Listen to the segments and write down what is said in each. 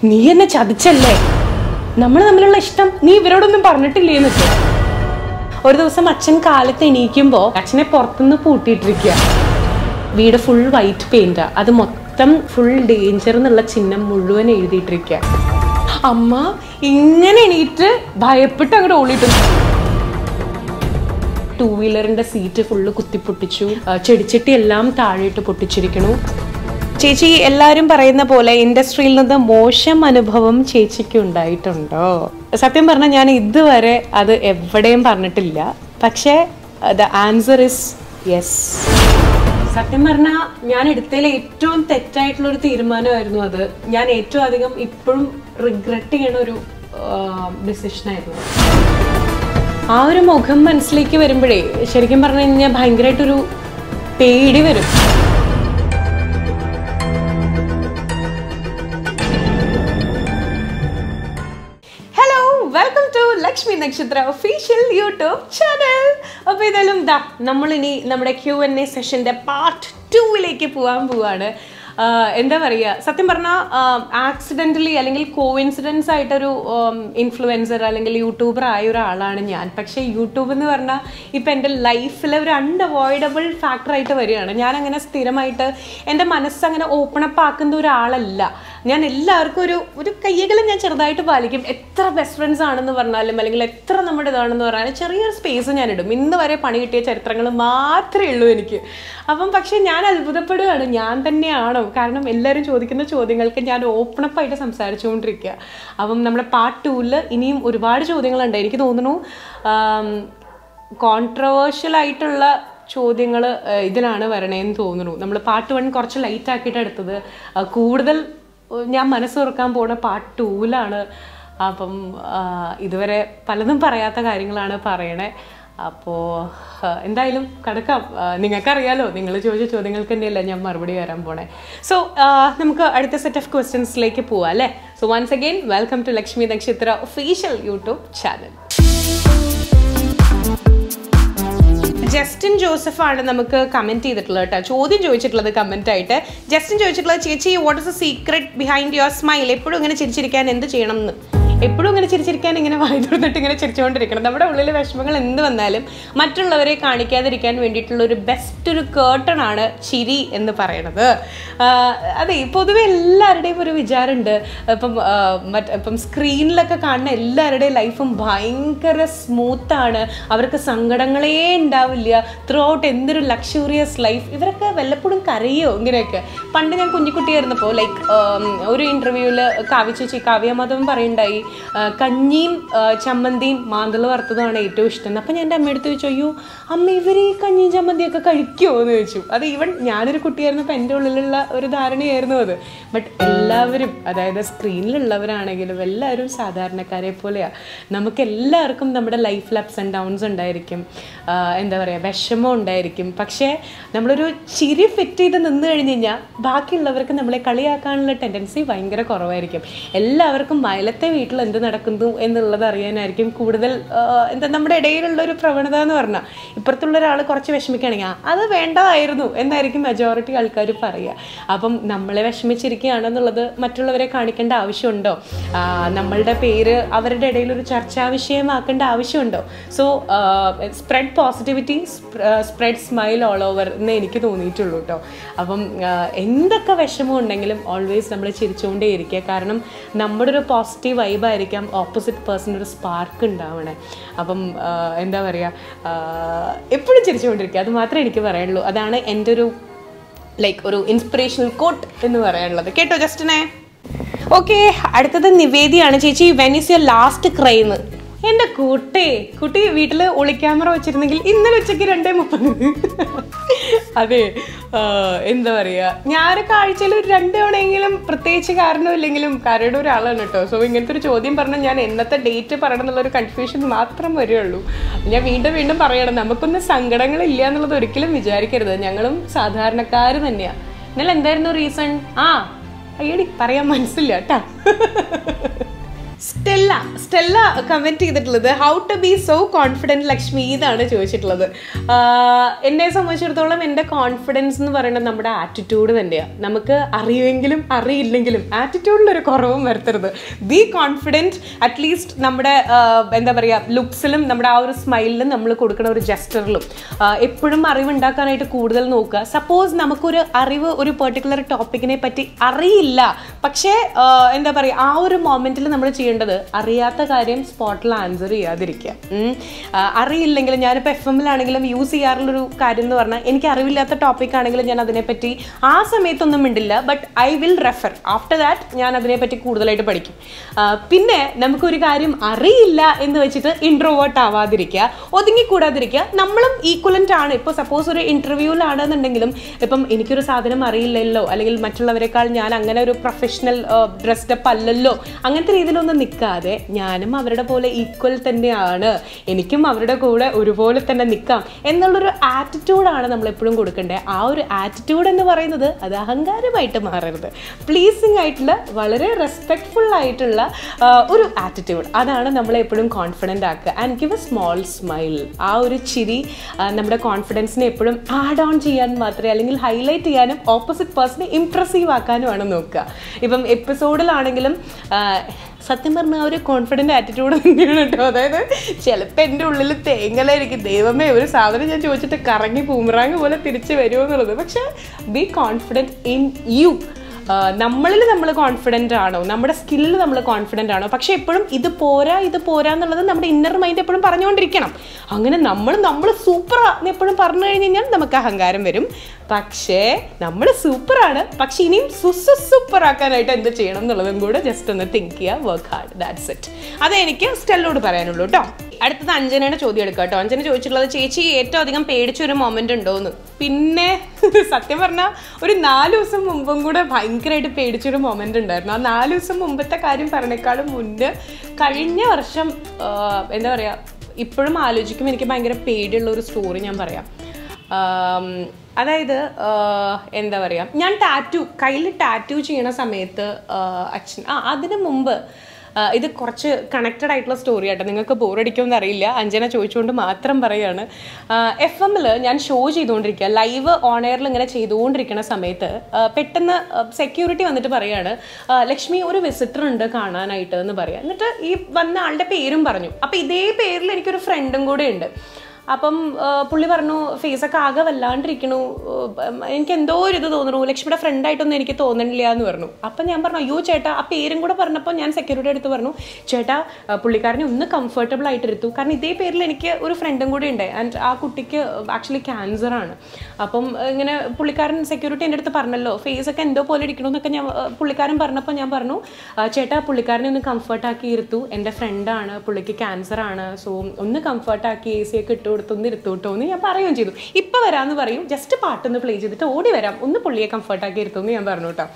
നീ എന്നെ ചതിച്ചല്ലേ നമ്മൾ തമ്മിലുള്ള ഇഷ്ടം നീ ഇവരോടൊന്നും പറഞ്ഞിട്ടില്ലേ എന്നിട്ട് ഒരു ദിവസം അച്ഛൻ കാലത്ത് എണീക്കുമ്പോ അച്ഛനെ പുറത്തുനിന്ന് പൂട്ടിയിട്ടിരിക്കുക വീട് ഫുൾ വൈറ്റ് പെയിന്റാ അത് മൊത്തം ഫുൾ ഡേഞ്ചർ എന്നുള്ള ചിഹ്നം മുഴുവൻ എഴുതിയിട്ടിരിക്കുക അമ്മ ഇങ്ങനെ എണീറ്റ് ഭയപ്പെട്ട് അങ്ങോട്ട് ഓടിയിട്ടു ടൂ വീലറിന്റെ സീറ്റ് ഫുള്ള് കുത്തിപ്പൊട്ടിച്ചു ആ, ചെടിച്ചട്ടി എല്ലാം താഴെയിട്ട് പൊട്ടിച്ചിരിക്കണു ചേച്ചി എല്ലാവരും പറയുന്ന പോലെ ഇൻഡസ്ട്രിയിൽ നിന്ന് മോശം അനുഭവം ചേച്ചിക്ക് ഉണ്ടായിട്ടുണ്ടോ സത്യം പറഞ്ഞാൽ ഞാൻ ഇതുവരെ അത് എവിടെയും പറഞ്ഞിട്ടില്ല പക്ഷേ ദ ആൻസർ ഇസ് യെസ് സത്യം പറഞ്ഞാൽ ഞാൻ എടുത്തതിൽ ഏറ്റവും തെറ്റായിട്ടുള്ള ഒരു തീരുമാനമായിരുന്നു അത് ഞാൻ ഏറ്റവും അധികം ഇപ്പോഴും റിഗ്രറ്റ് ചെയ്യണ ഒരു ഡിസിഷൻ ആയിരുന്നു ആ ഒരു മുഖം മനസ്സിലേക്ക് വരുമ്പോഴേ ശരിക്കും പറഞ്ഞു കഴിഞ്ഞാൽ ഭയങ്കരമായിട്ടൊരു പേടി വരും hello welcome to Lakshmi Nakshatra official YouTube channel അപ്പോൾ ഇതെല്ലാം ദാ നമ്മളിനി നമ്മുടെ ക്യു എൻ എ സെഷൻ്റെ പാർട്ട് ടൂവിലേക്ക് പോകാൻ പോവാണ് ആഹ് എന്താ പറയുക സത്യം പറഞ്ഞാൽ ആക്സിഡൻ്റലി അല്ലെങ്കിൽ കോയിൻസിഡൻസ് ആയിട്ടൊരു ഇൻഫ്ലുവൻസർ അല്ലെങ്കിൽ യൂട്യൂബർ ആയ ഒരാളാണ് ഞാൻ പക്ഷേ യൂട്യൂബ് എന്ന് പറഞ്ഞാൽ ഇപ്പം എൻ്റെ ലൈഫിലെ ഒരു അൺഅവോയ്ഡബിൾ ഫാക്ടറായിട്ട് വരികയാണ് ഞാൻ അങ്ങനെ സ്ഥിരമായിട്ട് എൻ്റെ മനസ്സങ്ങനെ ഓപ്പൺ അപ്പ് ആക്കുന്ന ഒരാളല്ല ഞാൻ എല്ലാവർക്കും ഒരു ഒരു കയ്യകലം ഞാൻ ചെറുതായിട്ട് പാലിക്കും എത്ര ബെസ്റ്റ് ഫ്രണ്ട്സ് ആണെന്ന് പറഞ്ഞാലും അല്ലെങ്കിൽ എത്ര നമ്മുടെ ഇതാണെന്ന് പറഞ്ഞാലും ചെറിയൊരു സ്പേസ് ഞാൻ ഇടും ഇന്ന് വരെ പണി കിട്ടിയ ചരിത്രങ്ങൾ മാത്രമേ ഉള്ളൂ എനിക്ക് അപ്പം പക്ഷേ ഞാൻ അത്ഭുതപ്പെടുകയാണ് ഞാൻ തന്നെയാണോ കാരണം എല്ലാവരും ചോദിക്കുന്ന ചോദ്യങ്ങൾക്ക് ഞാൻ ഓപ്പൺ അപ്പ് ആയിട്ട് സംസാരിച്ചുകൊണ്ടിരിക്കുക അപ്പം നമ്മുടെ പാർട്ട് ടൂവിൽ ഇനിയും ഒരുപാട് ചോദ്യങ്ങളുണ്ട് എനിക്ക് തോന്നുന്നു കോൺട്രവേഴ്ഷ്യൽ ആയിട്ടുള്ള ചോദ്യങ്ങൾ ഇതിലാണ് വരണേന്ന് തോന്നുന്നു നമ്മൾ പാർട്ട് വൺ കുറച്ച് ലൈറ്റ് ആക്കിയിട്ട് എടുത്തത് ആ, കൂടുതൽ ഏഹ്, ഞാൻ മനസ്സ് തുറക്കാൻ പോണ പാർട്ട് ടൂവിലാണ് അപ്പം ആ, ഇതുവരെ പലതും പറയാത്ത കാര്യങ്ങളാണ് പറയണേ അപ്പോൾ എന്തായാലും കടക്കാം ആ, നിങ്ങൾക്കറിയാലോ നിങ്ങൾ ചോദിച്ച ചോദ്യങ്ങൾക്ക് തന്നെയല്ല ഞാൻ മറുപടി വരാൻ പോണേ സോ നമുക്ക് അടുത്ത സെറ്റ് ഓഫ് ക്വസ്റ്റ്യൻസിലേക്ക് പോവാം അല്ലേ so once again welcome to Lakshmi Nakshatra official YouTube channel Justin Joseph ആണ് നമുക്ക് കമന്റ് ചെയ്തിട്ടുള്ളത് കേട്ടോ ചോദ്യം ചോദിച്ചിട്ടുള്ളത് കമന്റ് ആയിട്ട് ജസ്റ്റിൻ ചോദിച്ചിട്ടുള്ളത് ചേച്ചി what is a secret behind your smile എപ്പോഴും ഇങ്ങനെ ചിരിച്ചിരിക്കാൻ എന്ത് ചെയ്യണം എന്ന് എപ്പോഴും ഇങ്ങനെ ചിരിച്ചിരിക്കാൻ ഇങ്ങനെ വായി തുറന്നിട്ട് ഇങ്ങനെ ചിരിച്ചുകൊണ്ടിരിക്കണം നമ്മുടെ ഉള്ളിലെ വിഷമങ്ങൾ എന്ത് വന്നാലും മറ്റുള്ളവരെ കാണിക്കാതിരിക്കാൻ വേണ്ടിയിട്ടുള്ള ഒരു ബെസ്റ്റ് ഒരു കേർട്ടൺ ആണ് ചിരി എന്ന് പറയണത് ആഹ് അതെ പൊതുവെ എല്ലാവരുടെയും ഒരു വിചാരമുണ്ട് ഇപ്പം ആഹ് മറ്റ് ഇപ്പം സ്ക്രീനിലൊക്കെ കാണുന്ന എല്ലാവരുടെയും ലൈഫും ഭയങ്കര സ്മൂത്താണ് അവർക്ക് സങ്കടങ്ങളേ ഉണ്ടാവില്ല ത്രൂ ഔട്ട് എന്തൊരു ലക്ഷൂറിയസ് ലൈഫ് ഇവരൊക്കെ വല്ലപ്പോഴും കരയോ ഇങ്ങനെയൊക്കെ പണ്ട് ഞാൻ കുഞ്ഞിക്കുട്ടിയായിരുന്നപ്പോൾ ലൈക്ക് ഒരു ഇൻ്റർവ്യൂവിൽ കാവ്യ ചേച്ചി കാവ്യ മാധവൻ പറയുണ്ടായി ആ, കഞ്ഞിയും ആ, ചമ്മന്തിയും മാന്തള വറുത്തതുമാണ് ഏറ്റവും ഇഷ്ടം അപ്പം ഞാൻ എൻ്റെ അമ്മയെടുത്ത് ചോദിച്ചു അയ്യോ അമ്മ ഇവർ ഈ കഞ്ഞിയും ചമ്മന്തിയൊക്കെ കഴിക്കുമോ എന്ന് ചോദിച്ചു അത് ഈവൻ ഞാനൊരു കുട്ടിയായിരുന്നപ്പോൾ എൻ്റെ ഉള്ളിലുള്ള ഒരു ധാരണയായിരുന്നു അത് ബട്ട് എല്ലാവരും അതായത് സ്ക്രീനിലുള്ളവരാണെങ്കിലും എല്ലാവരും സാധാരണക്കാരെ പോലെയാണ് നമുക്ക് എല്ലാവർക്കും നമ്മുടെ ലൈഫിൽ അപ്സ് ആൻഡ് ഡൗൺസ് ഉണ്ടായിരിക്കും ആ, എന്താ പറയുക വിഷമം ഉണ്ടായിരിക്കും പക്ഷേ നമ്മളൊരു ചിരി ഫിറ്റ് ചെയ്ത് നിന്ന് കഴിഞ്ഞ് കഴിഞ്ഞാൽ ബാക്കിയുള്ളവർക്ക് നമ്മളെ കളിയാക്കാനുള്ള ടെൻഡൻസി ഭയങ്കര കുറവായിരിക്കും എല്ലാവർക്കും മയലത്തെ വീട്ടിൽ എന്ത് നടക്കുന്നു എന്നുള്ളത് അറിയാനായിരിക്കും കൂടുതൽ ആ, എന്താ നമ്മുടെ ഇടയിലുള്ള ഒരു പ്രവണത എന്ന് പറഞ്ഞാൽ ഇപ്പുറത്തുള്ള ഒരാൾ കുറച്ച് വിഷമിക്കുകയാണെങ്കിൽ "ആ, അത് വേണ്ടതായിരുന്നു എന്നായിരിക്കും മെജോറിറ്റി ആൾക്കാർ പറയുക അപ്പം നമ്മളെ വിഷമിച്ചിരിക്കുകയാണെന്നുള്ളത് മറ്റുള്ളവരെ കാണിക്കേണ്ട ആവശ്യമുണ്ടോ ആ, നമ്മളുടെ പേര് അവരുടെ ഇടയിൽ ഒരു ചർച്ചാ വിഷയമാക്കേണ്ട ആവശ്യമുണ്ടോ so spread positivity spread smile all over എന്ന് എനിക്ക് തോന്നിയിട്ടുള്ളൂ കേട്ടോ അപ്പം ആ, എന്തൊക്കെ വിഷമം ഉണ്ടെങ്കിലും ഓൾവേസ് നമ്മൾ ചിരിച്ചുകൊണ്ടേ ഇരിക്കുക കാരണം നമ്മുടെ ഒരു പോസിറ്റീവ് വൈബായിരിക്കാം ഓപ്പോസിറ്റ് പേഴ്സൺ ഒരു സ്പാർക്ക് ഉണ്ടാവണേ അപ്പം ആ, എന്താ പറയുക എപ്പോഴും ചിരിച്ചുകൊണ്ടിരിക്കുക അത് മാത്രമേ എനിക്ക് പറയാനുള്ളൂ അതാണ് എൻ്റെ ഒരു ലൈക്ക് ഒരു ഇൻസ്പിറേഷണൽ കോട്ട് എന്ന് പറയാനുള്ളത് കേട്ടോ ജസ്റ്റിനെ ഓക്കെ അടുത്തത് നിവേദിയാണ് ചേച്ചി വെൻ ഇസ് യുവർ ലാസ്റ്റ് ക്രൈന്ന് എൻ്റെ കുട്ടി കുട്ടി വീട്ടിൽ ഒളിക്യാമറ വെച്ചിരുന്നെങ്കിൽ ഇന്നലെ ഉച്ചയ്ക്ക് രണ്ടേ മുപ്പത് അതെ ആ, എന്താ പറയുക ഞാനൊക്കെ ആഴ്ചയിൽ ഒരു രണ്ട് തവണയെങ്കിലും പ്രത്യേകിച്ച് കാരണമില്ലെങ്കിലും കരയുടെ ഒരാളാണ് കേട്ടോ സോ ഇങ്ങനത്തെ ഒരു ചോദ്യം പറഞ്ഞാൽ ഞാൻ എന്നത്തെ ഡേറ്റ് പറയണം എന്നുള്ളൊരു കൺഫ്യൂഷൻ മാത്രം വരികയുള്ളൂ ഞാൻ വീണ്ടും വീണ്ടും പറയണം നമുക്കൊന്നും സങ്കടങ്ങളില്ല എന്നുള്ളത് ഒരിക്കലും വിചാരിക്കരുത് ഞങ്ങളും സാധാരണക്കാർ തന്നെയാണ് ഇന്നലെ എന്തായിരുന്നു റീസൺ ആ അയ്യടി പറയാൻ മനസ്സില്ല കേട്ടാ സ്റ്റെല്ല സ്റ്റെല്ല കമൻറ്റ് ചെയ്തിട്ടുള്ളത് how to be so confident Lakshmi ഇതാണ് ചോദിച്ചിട്ടുള്ളത് ആഹ് എന്നെ സംബന്ധിച്ചിടത്തോളം എൻ്റെ കോൺഫിഡൻസ് എന്ന് പറയുന്നത് നമ്മുടെ ആറ്റിറ്റ്യൂഡ് തന്നെയാണ് നമുക്ക് അറിയുമെങ്കിലും അറിയില്ലെങ്കിലും ആറ്റിറ്റ്യൂഡിലൊരു കുറവും വരുത്തരുത് ബി കോൺഫിഡൻറ്റ് അറ്റ്ലീസ്റ്റ് നമ്മുടെ ആഹ് എന്താ പറയുക ലുക്സിലും നമ്മുടെ ആ ഒരു സ്മൈലിലും നമ്മൾ കൊടുക്കുന്ന ഒരു ജസ്റ്ററിലും എപ്പോഴും അറിവുണ്ടാക്കാനായിട്ട് കൂടുതൽ നോക്കുക സപ്പോസ് നമുക്കൊരു അറിവ് ഒരു പെർട്ടിക്കുലർ ടോപ്പിക്കിനെ പറ്റി അറിയില്ല പക്ഷേ ആഹ് എന്താ പറയുക ആ ഒരു മൊമെന്റിൽ നമ്മൾ ചെയ്യേണ്ടത് അറിയാത്ത കാര്യം സ്പോട്ടിൽ ആൻസർ ചെയ്യാതിരിക്കുക ഉം. ആഹ് അറിയില്ലെങ്കിൽ ഞാനിപ്പോൾ എഫ് എമ്മിലാണെങ്കിലും യൂസ് ചെയ്യാറുള്ളൊരു കാര്യം എന്ന് പറഞ്ഞാൽ എനിക്ക് അറിവില്ലാത്ത ടോപ്പിക് ആണെങ്കിലും ഞാൻ അതിനെപ്പറ്റി ആ സമയത്തൊന്നും മിണ്ടില്ല but I will refer after that ഞാൻ അതിനെപ്പറ്റി കൂടുതലായിട്ട് പഠിക്കും ആഹ് പിന്നെ നമുക്കൊരു കാര്യം അറിയില്ല എന്ന് വെച്ചിട്ട് ഇൻട്രോവേർട്ട് ആവാതിരിക്കുക ഒതുങ്ങിക്കൂടാതിരിക്കുക നമ്മളും ഈക്വലൻ്റ് ആണ് ഇപ്പോൾ സപ്പോസ് ഒരു ഇൻ്റർവ്യൂവിലാണെന്നുണ്ടെങ്കിലും ഇപ്പം എനിക്കൊരു സാധനം അറിയില്ലല്ലോ അല്ലെങ്കിൽ മറ്റുള്ളവരെക്കാൾ ഞാൻ അങ്ങനെ ഒരു പ്രൊഫഷണൽ ഡ്രസ്ഡപ്പ് അല്ലല്ലോ അങ്ങനത്തെ രീതിയിലൊന്നും നിൽക്കാതെ ഞാനും അവരുടെ പോലെ ഈക്വൽ തന്നെയാണ് എനിക്കും അവരുടെ കൂടെ ഒരുപോലെ തന്നെ നിൽക്കാം എന്നുള്ളൊരു ആറ്റിറ്റ്യൂഡാണ് നമ്മൾ എപ്പോഴും കൊടുക്കേണ്ടത് ആ ഒരു ആറ്റിറ്റ്യൂഡ് എന്ന് പറയുന്നത് അത് അഹങ്കാരമായിട്ട് മാറരുത് പ്ലീസിങ് ആയിട്ടുള്ള വളരെ റെസ്പെക്ട്ഫുൾ ആയിട്ടുള്ള ആ, ഒരു ആറ്റിറ്റ്യൂഡ് അതാണ് നമ്മളെ എപ്പോഴും കോൺഫിഡൻ്റ് ആക്കുക and give a small smile ആ ഒരു ചിരി ആ, നമ്മുടെ കോൺഫിഡൻസിനെ എപ്പോഴും ആഡ് ഓൺ ചെയ്യാൻ മാത്രമേ അല്ലെങ്കിൽ ഹൈലൈറ്റ് ചെയ്യാനും ഓപ്പോസിറ്റ് പേഴ്സണെ ഇംപ്രസീവ് ആക്കാനുമാണ് നോക്കുക ഇപ്പം എപ്പിസോഡിലാണെങ്കിലും ആ, സത്യം പറഞ്ഞാൽ ആ ഒരു കോൺഫിഡൻ്റ് ആറ്റിറ്റ്യൂഡ് തന്നെയാണ് കേട്ടോ അതായത് ചിലപ്പോൾ എൻ്റെ ഉള്ളിൽ തേങ്ങലായിരിക്കും ദൈവമേ ഒരു സാധനം ഞാൻ ചോദിച്ചിട്ട് കറങ്ങി പൂമറാങ് പോലെ തിരിച്ച് വരുമോ എന്നുള്ളത് പക്ഷേ ബി കോൺഫിഡൻറ്റ് ഇൻ യു നമ്മളിൽ നമ്മൾ കോൺഫിഡൻ്റ് ആണോ നമ്മുടെ സ്കില്ലിൽ നമ്മൾ കോൺഫിഡൻ്റ് ആണോ പക്ഷെ എപ്പോഴും ഇത് പോരാ ഇത് പോരാ എന്നുള്ളത് നമ്മുടെ ഇന്നർ മൈൻഡ് എപ്പോഴും പറഞ്ഞുകൊണ്ടിരിക്കണം അങ്ങനെ നമ്മൾ നമ്മൾ സൂപ്പറാ എന്ന് എപ്പോഴും പറഞ്ഞു കഴിഞ്ഞ് കഴിഞ്ഞാൽ നമുക്ക് അഹങ്കാരം വരും പക്ഷേ നമ്മൾ സൂപ്പറാണ് പക്ഷെ ഇനിയും സുസു സൂപ്പർ ആക്കാനായിട്ട് എന്ത് ചെയ്യണം എന്നുള്ളതും കൂടെ ജസ്റ്റ് ഒന്ന് തിങ്ക് ചെയ്യുക വർക്ക് ഹാർഡ് ദാറ്റ്സ് ഇറ്റ് അതേ എനിക്ക് സ്റ്റെല്ലോട് പറയാനുള്ളൂ കേട്ടോ അടുത്തത് അഞ്ജനയുടെ ചോദ്യം എടുക്കാം കേട്ടോ അഞ്ജന ചോദിച്ചിട്ടുള്ളത് ചേച്ചി ഏറ്റവും അധികം പേടിച്ച ഒരു മൊമെന്റ് ഉണ്ടോന്ന് പിന്നെ സത്യം പറഞ്ഞാൽ ഒരു നാല് ദിവസം മുമ്പും കൂടെ ഭയങ്കരമായിട്ട് പേടിച്ചൊരു മൊമെന്റ് ഉണ്ടായിരുന്നു ആ നാല് ദിവസം മുമ്പത്തെ കാര്യം പറഞ്ഞേക്കാളും മുന്നേ കഴിഞ്ഞ വർഷം ആ, എന്താ പറയുക ഇപ്പോഴും ആലോചിക്കുമ്പോൾ എനിക്ക് ഭയങ്കര പേടിയുള്ള ഒരു സ്റ്റോറി ഞാൻ പറയാം ആം, അതായത് ആ, എന്താ പറയുക ഞാൻ ടാറ്റു കയ്യിൽ ടാറ്റു ചെയ്യണ സമയത്ത് ആ, അച്ഛൻ ആ അതിന് മുമ്പ് ആ, ഇത് കുറച്ച് കണക്റ്റഡ് ആയിട്ടുള്ള സ്റ്റോറി ആട്ടോ നിങ്ങൾക്ക് ബോറടിക്കുമെന്ന് അറിയില്ല അഞ്ജന ചോദിച്ചുകൊണ്ട് മാത്രം പറയാണ് എഫ് എമ്മിൽ ഞാൻ ഷോ ചെയ്തുകൊണ്ടിരിക്കുക ലൈവ് ഓൺ എയറിൽ ഇങ്ങനെ ചെയ്തുകൊണ്ടിരിക്കുന്ന സമയത്ത് ആ, പെട്ടെന്ന് സെക്യൂരിറ്റി വന്നിട്ട് പറയാണ് ആ, ലക്ഷ്മി ഒരു വിസിറ്റർ ഉണ്ട് കാണാനായിട്ട് എന്ന് പറയാം എന്നിട്ട് ഈ വന്ന ആളുടെ പേരും പറഞ്ഞു അപ്പം ഇതേ പേരിൽ എനിക്കൊരു ഫ്രണ്ടും കൂടെ ഉണ്ട് അപ്പം ആ, പുള്ളി പറഞ്ഞു ഫേസൊക്കെ ആകെ വല്ലാണ്ടിരിക്കണു ഉം, എനിക്ക് എന്തോ ഒരു ഇത് തോന്നുന്നു ലക്ഷ്മിയുടെ ഫ്രണ്ടായിട്ടൊന്നും എനിക്ക് തോന്നണില്ല എന്ന് പറഞ്ഞു അപ്പം ഞാൻ പറഞ്ഞു അയ്യോ ചേട്ടാ ആ പേരും കൂടെ പറഞ്ഞപ്പോൾ ഞാൻ സെക്യൂരിറ്റി അടുത്ത് പറഞ്ഞു ചേട്ടാ ആ, പുള്ളിക്കാരനെ ഒന്ന് കംഫർട്ടബിൾ ആയിട്ട് എടുത്തു കാരണം ഇതേ പേരിൽ എനിക്ക് ഒരു ഫ്രണ്ടും കൂടി ഉണ്ട് ആൻഡ് ആ കുട്ടിക്ക് ആക്ച്വലി ക്യാൻസർ ആണ് അപ്പം ഇങ്ങനെ പുള്ളിക്കാരൻ സെക്യൂരിറ്റി എൻ്റെ അടുത്ത് പറഞ്ഞല്ലോ ഫേസ് ഒക്കെ എന്തോ പോലെ ഇരിക്കണു എന്നൊക്കെ ഞാൻ ആ, പുള്ളിക്കാരൻ പറഞ്ഞപ്പോൾ ഞാൻ പറഞ്ഞു "ആ, ചേട്ടാ പുള്ളിക്കാരനെ ഒന്ന് കംഫർട്ടാക്കി ഇരുത്തു എൻ്റെ ഫ്രണ്ടാണ് പുള്ളിക്ക് ക്യാൻസർ ആണ് സോ ഒന്ന് കംഫർട്ടാക്കി എ സി ഒക്കെ ഇട്ട് കൊടുത്ത് ഒന്ന് ഇരുത്തു കേട്ടോ എന്ന് ഞാൻ പറയുകയും ചെയ്തു ഇപ്പം വരാമെന്ന് പറയും ജസ്റ്റ് പാട്ടൊന്ന് പ്ലേ ചെയ്തിട്ട് ഓടി വരാം ഒന്ന് പുള്ളിയെ കംഫർട്ടാക്കി ഇരുത്തു എന്ന് ഞാൻ പറഞ്ഞു കേട്ടോ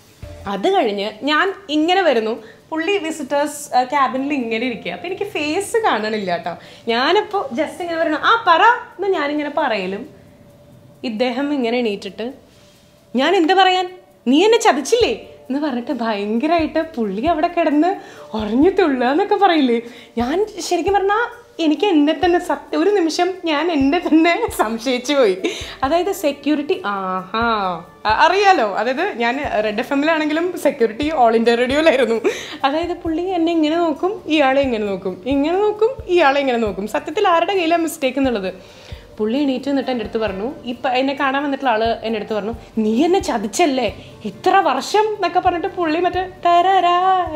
അത് കഴിഞ്ഞ് ഞാൻ ഇങ്ങനെ വരുന്നു പുള്ളി വിസിറ്റേഴ്സ് ക്യാബിനിൽ ഇങ്ങനെ ഇരിക്കുക അപ്പം എനിക്ക് ഫേസ് കാണണില്ല കേട്ടോ ഞാനിപ്പോൾ ജസ്റ്റ് ഇങ്ങനെ പറയണം ആ പറ എന്ന് ഞാനിങ്ങനെ പറയലും ഇദ്ദേഹം ഇങ്ങനെ എണീറ്റിട്ട് ഞാൻ എന്താ പറയാൻ നീ എന്നെ ചതിച്ചില്ലേ എന്ന് പറഞ്ഞിട്ട് ഭയങ്കരമായിട്ട് പുള്ളി അവിടെ കിടന്ന് ഉറഞ്ഞു തുള്ളുക എന്നൊക്കെ പറയില്ലേ ഞാൻ ശരിക്കും പറഞ്ഞാൽ എനിക്ക് എന്നെ തന്നെ സത്യം ഒരു നിമിഷം ഞാൻ എന്നെ തന്നെ സംശയിച്ചു പോയി അതായത് സെക്യൂരിറ്റി ആഹാ അ- അറിയാലോ അതായത് ഞാൻ റെഡ് എഫ് എമ്മിലാണെങ്കിലും സെക്യൂരിറ്റി ഓൾ ഇന്ത്യ റേഡിയോയിലായിരുന്നു അതായത് പുള്ളി എന്നെ ഇങ്ങനെ നോക്കും ഇയാളെ ഇങ്ങനെ നോക്കും ഇങ്ങനെ നോക്കും ഇയാളെ ഇങ്ങനെ നോക്കും സത്യത്തിൽ ആരുടെ കയ്യിലാണ് മിസ്റ്റേക്ക് എന്നുള്ളത് പുള്ളി എണീറ്റ് നിന്നിട്ട് എൻ്റെ അടുത്ത് പറഞ്ഞു ഇപ്പം എന്നെ കാണാൻ വന്നിട്ടുള്ള ആള് എൻ്റെ അടുത്ത് പറഞ്ഞു നീ എന്നെ ചതിച്ചല്ലേ ഇത്ര വർഷം എന്നൊക്കെ പറഞ്ഞിട്ട് പുള്ളി മറ്റേ തരാ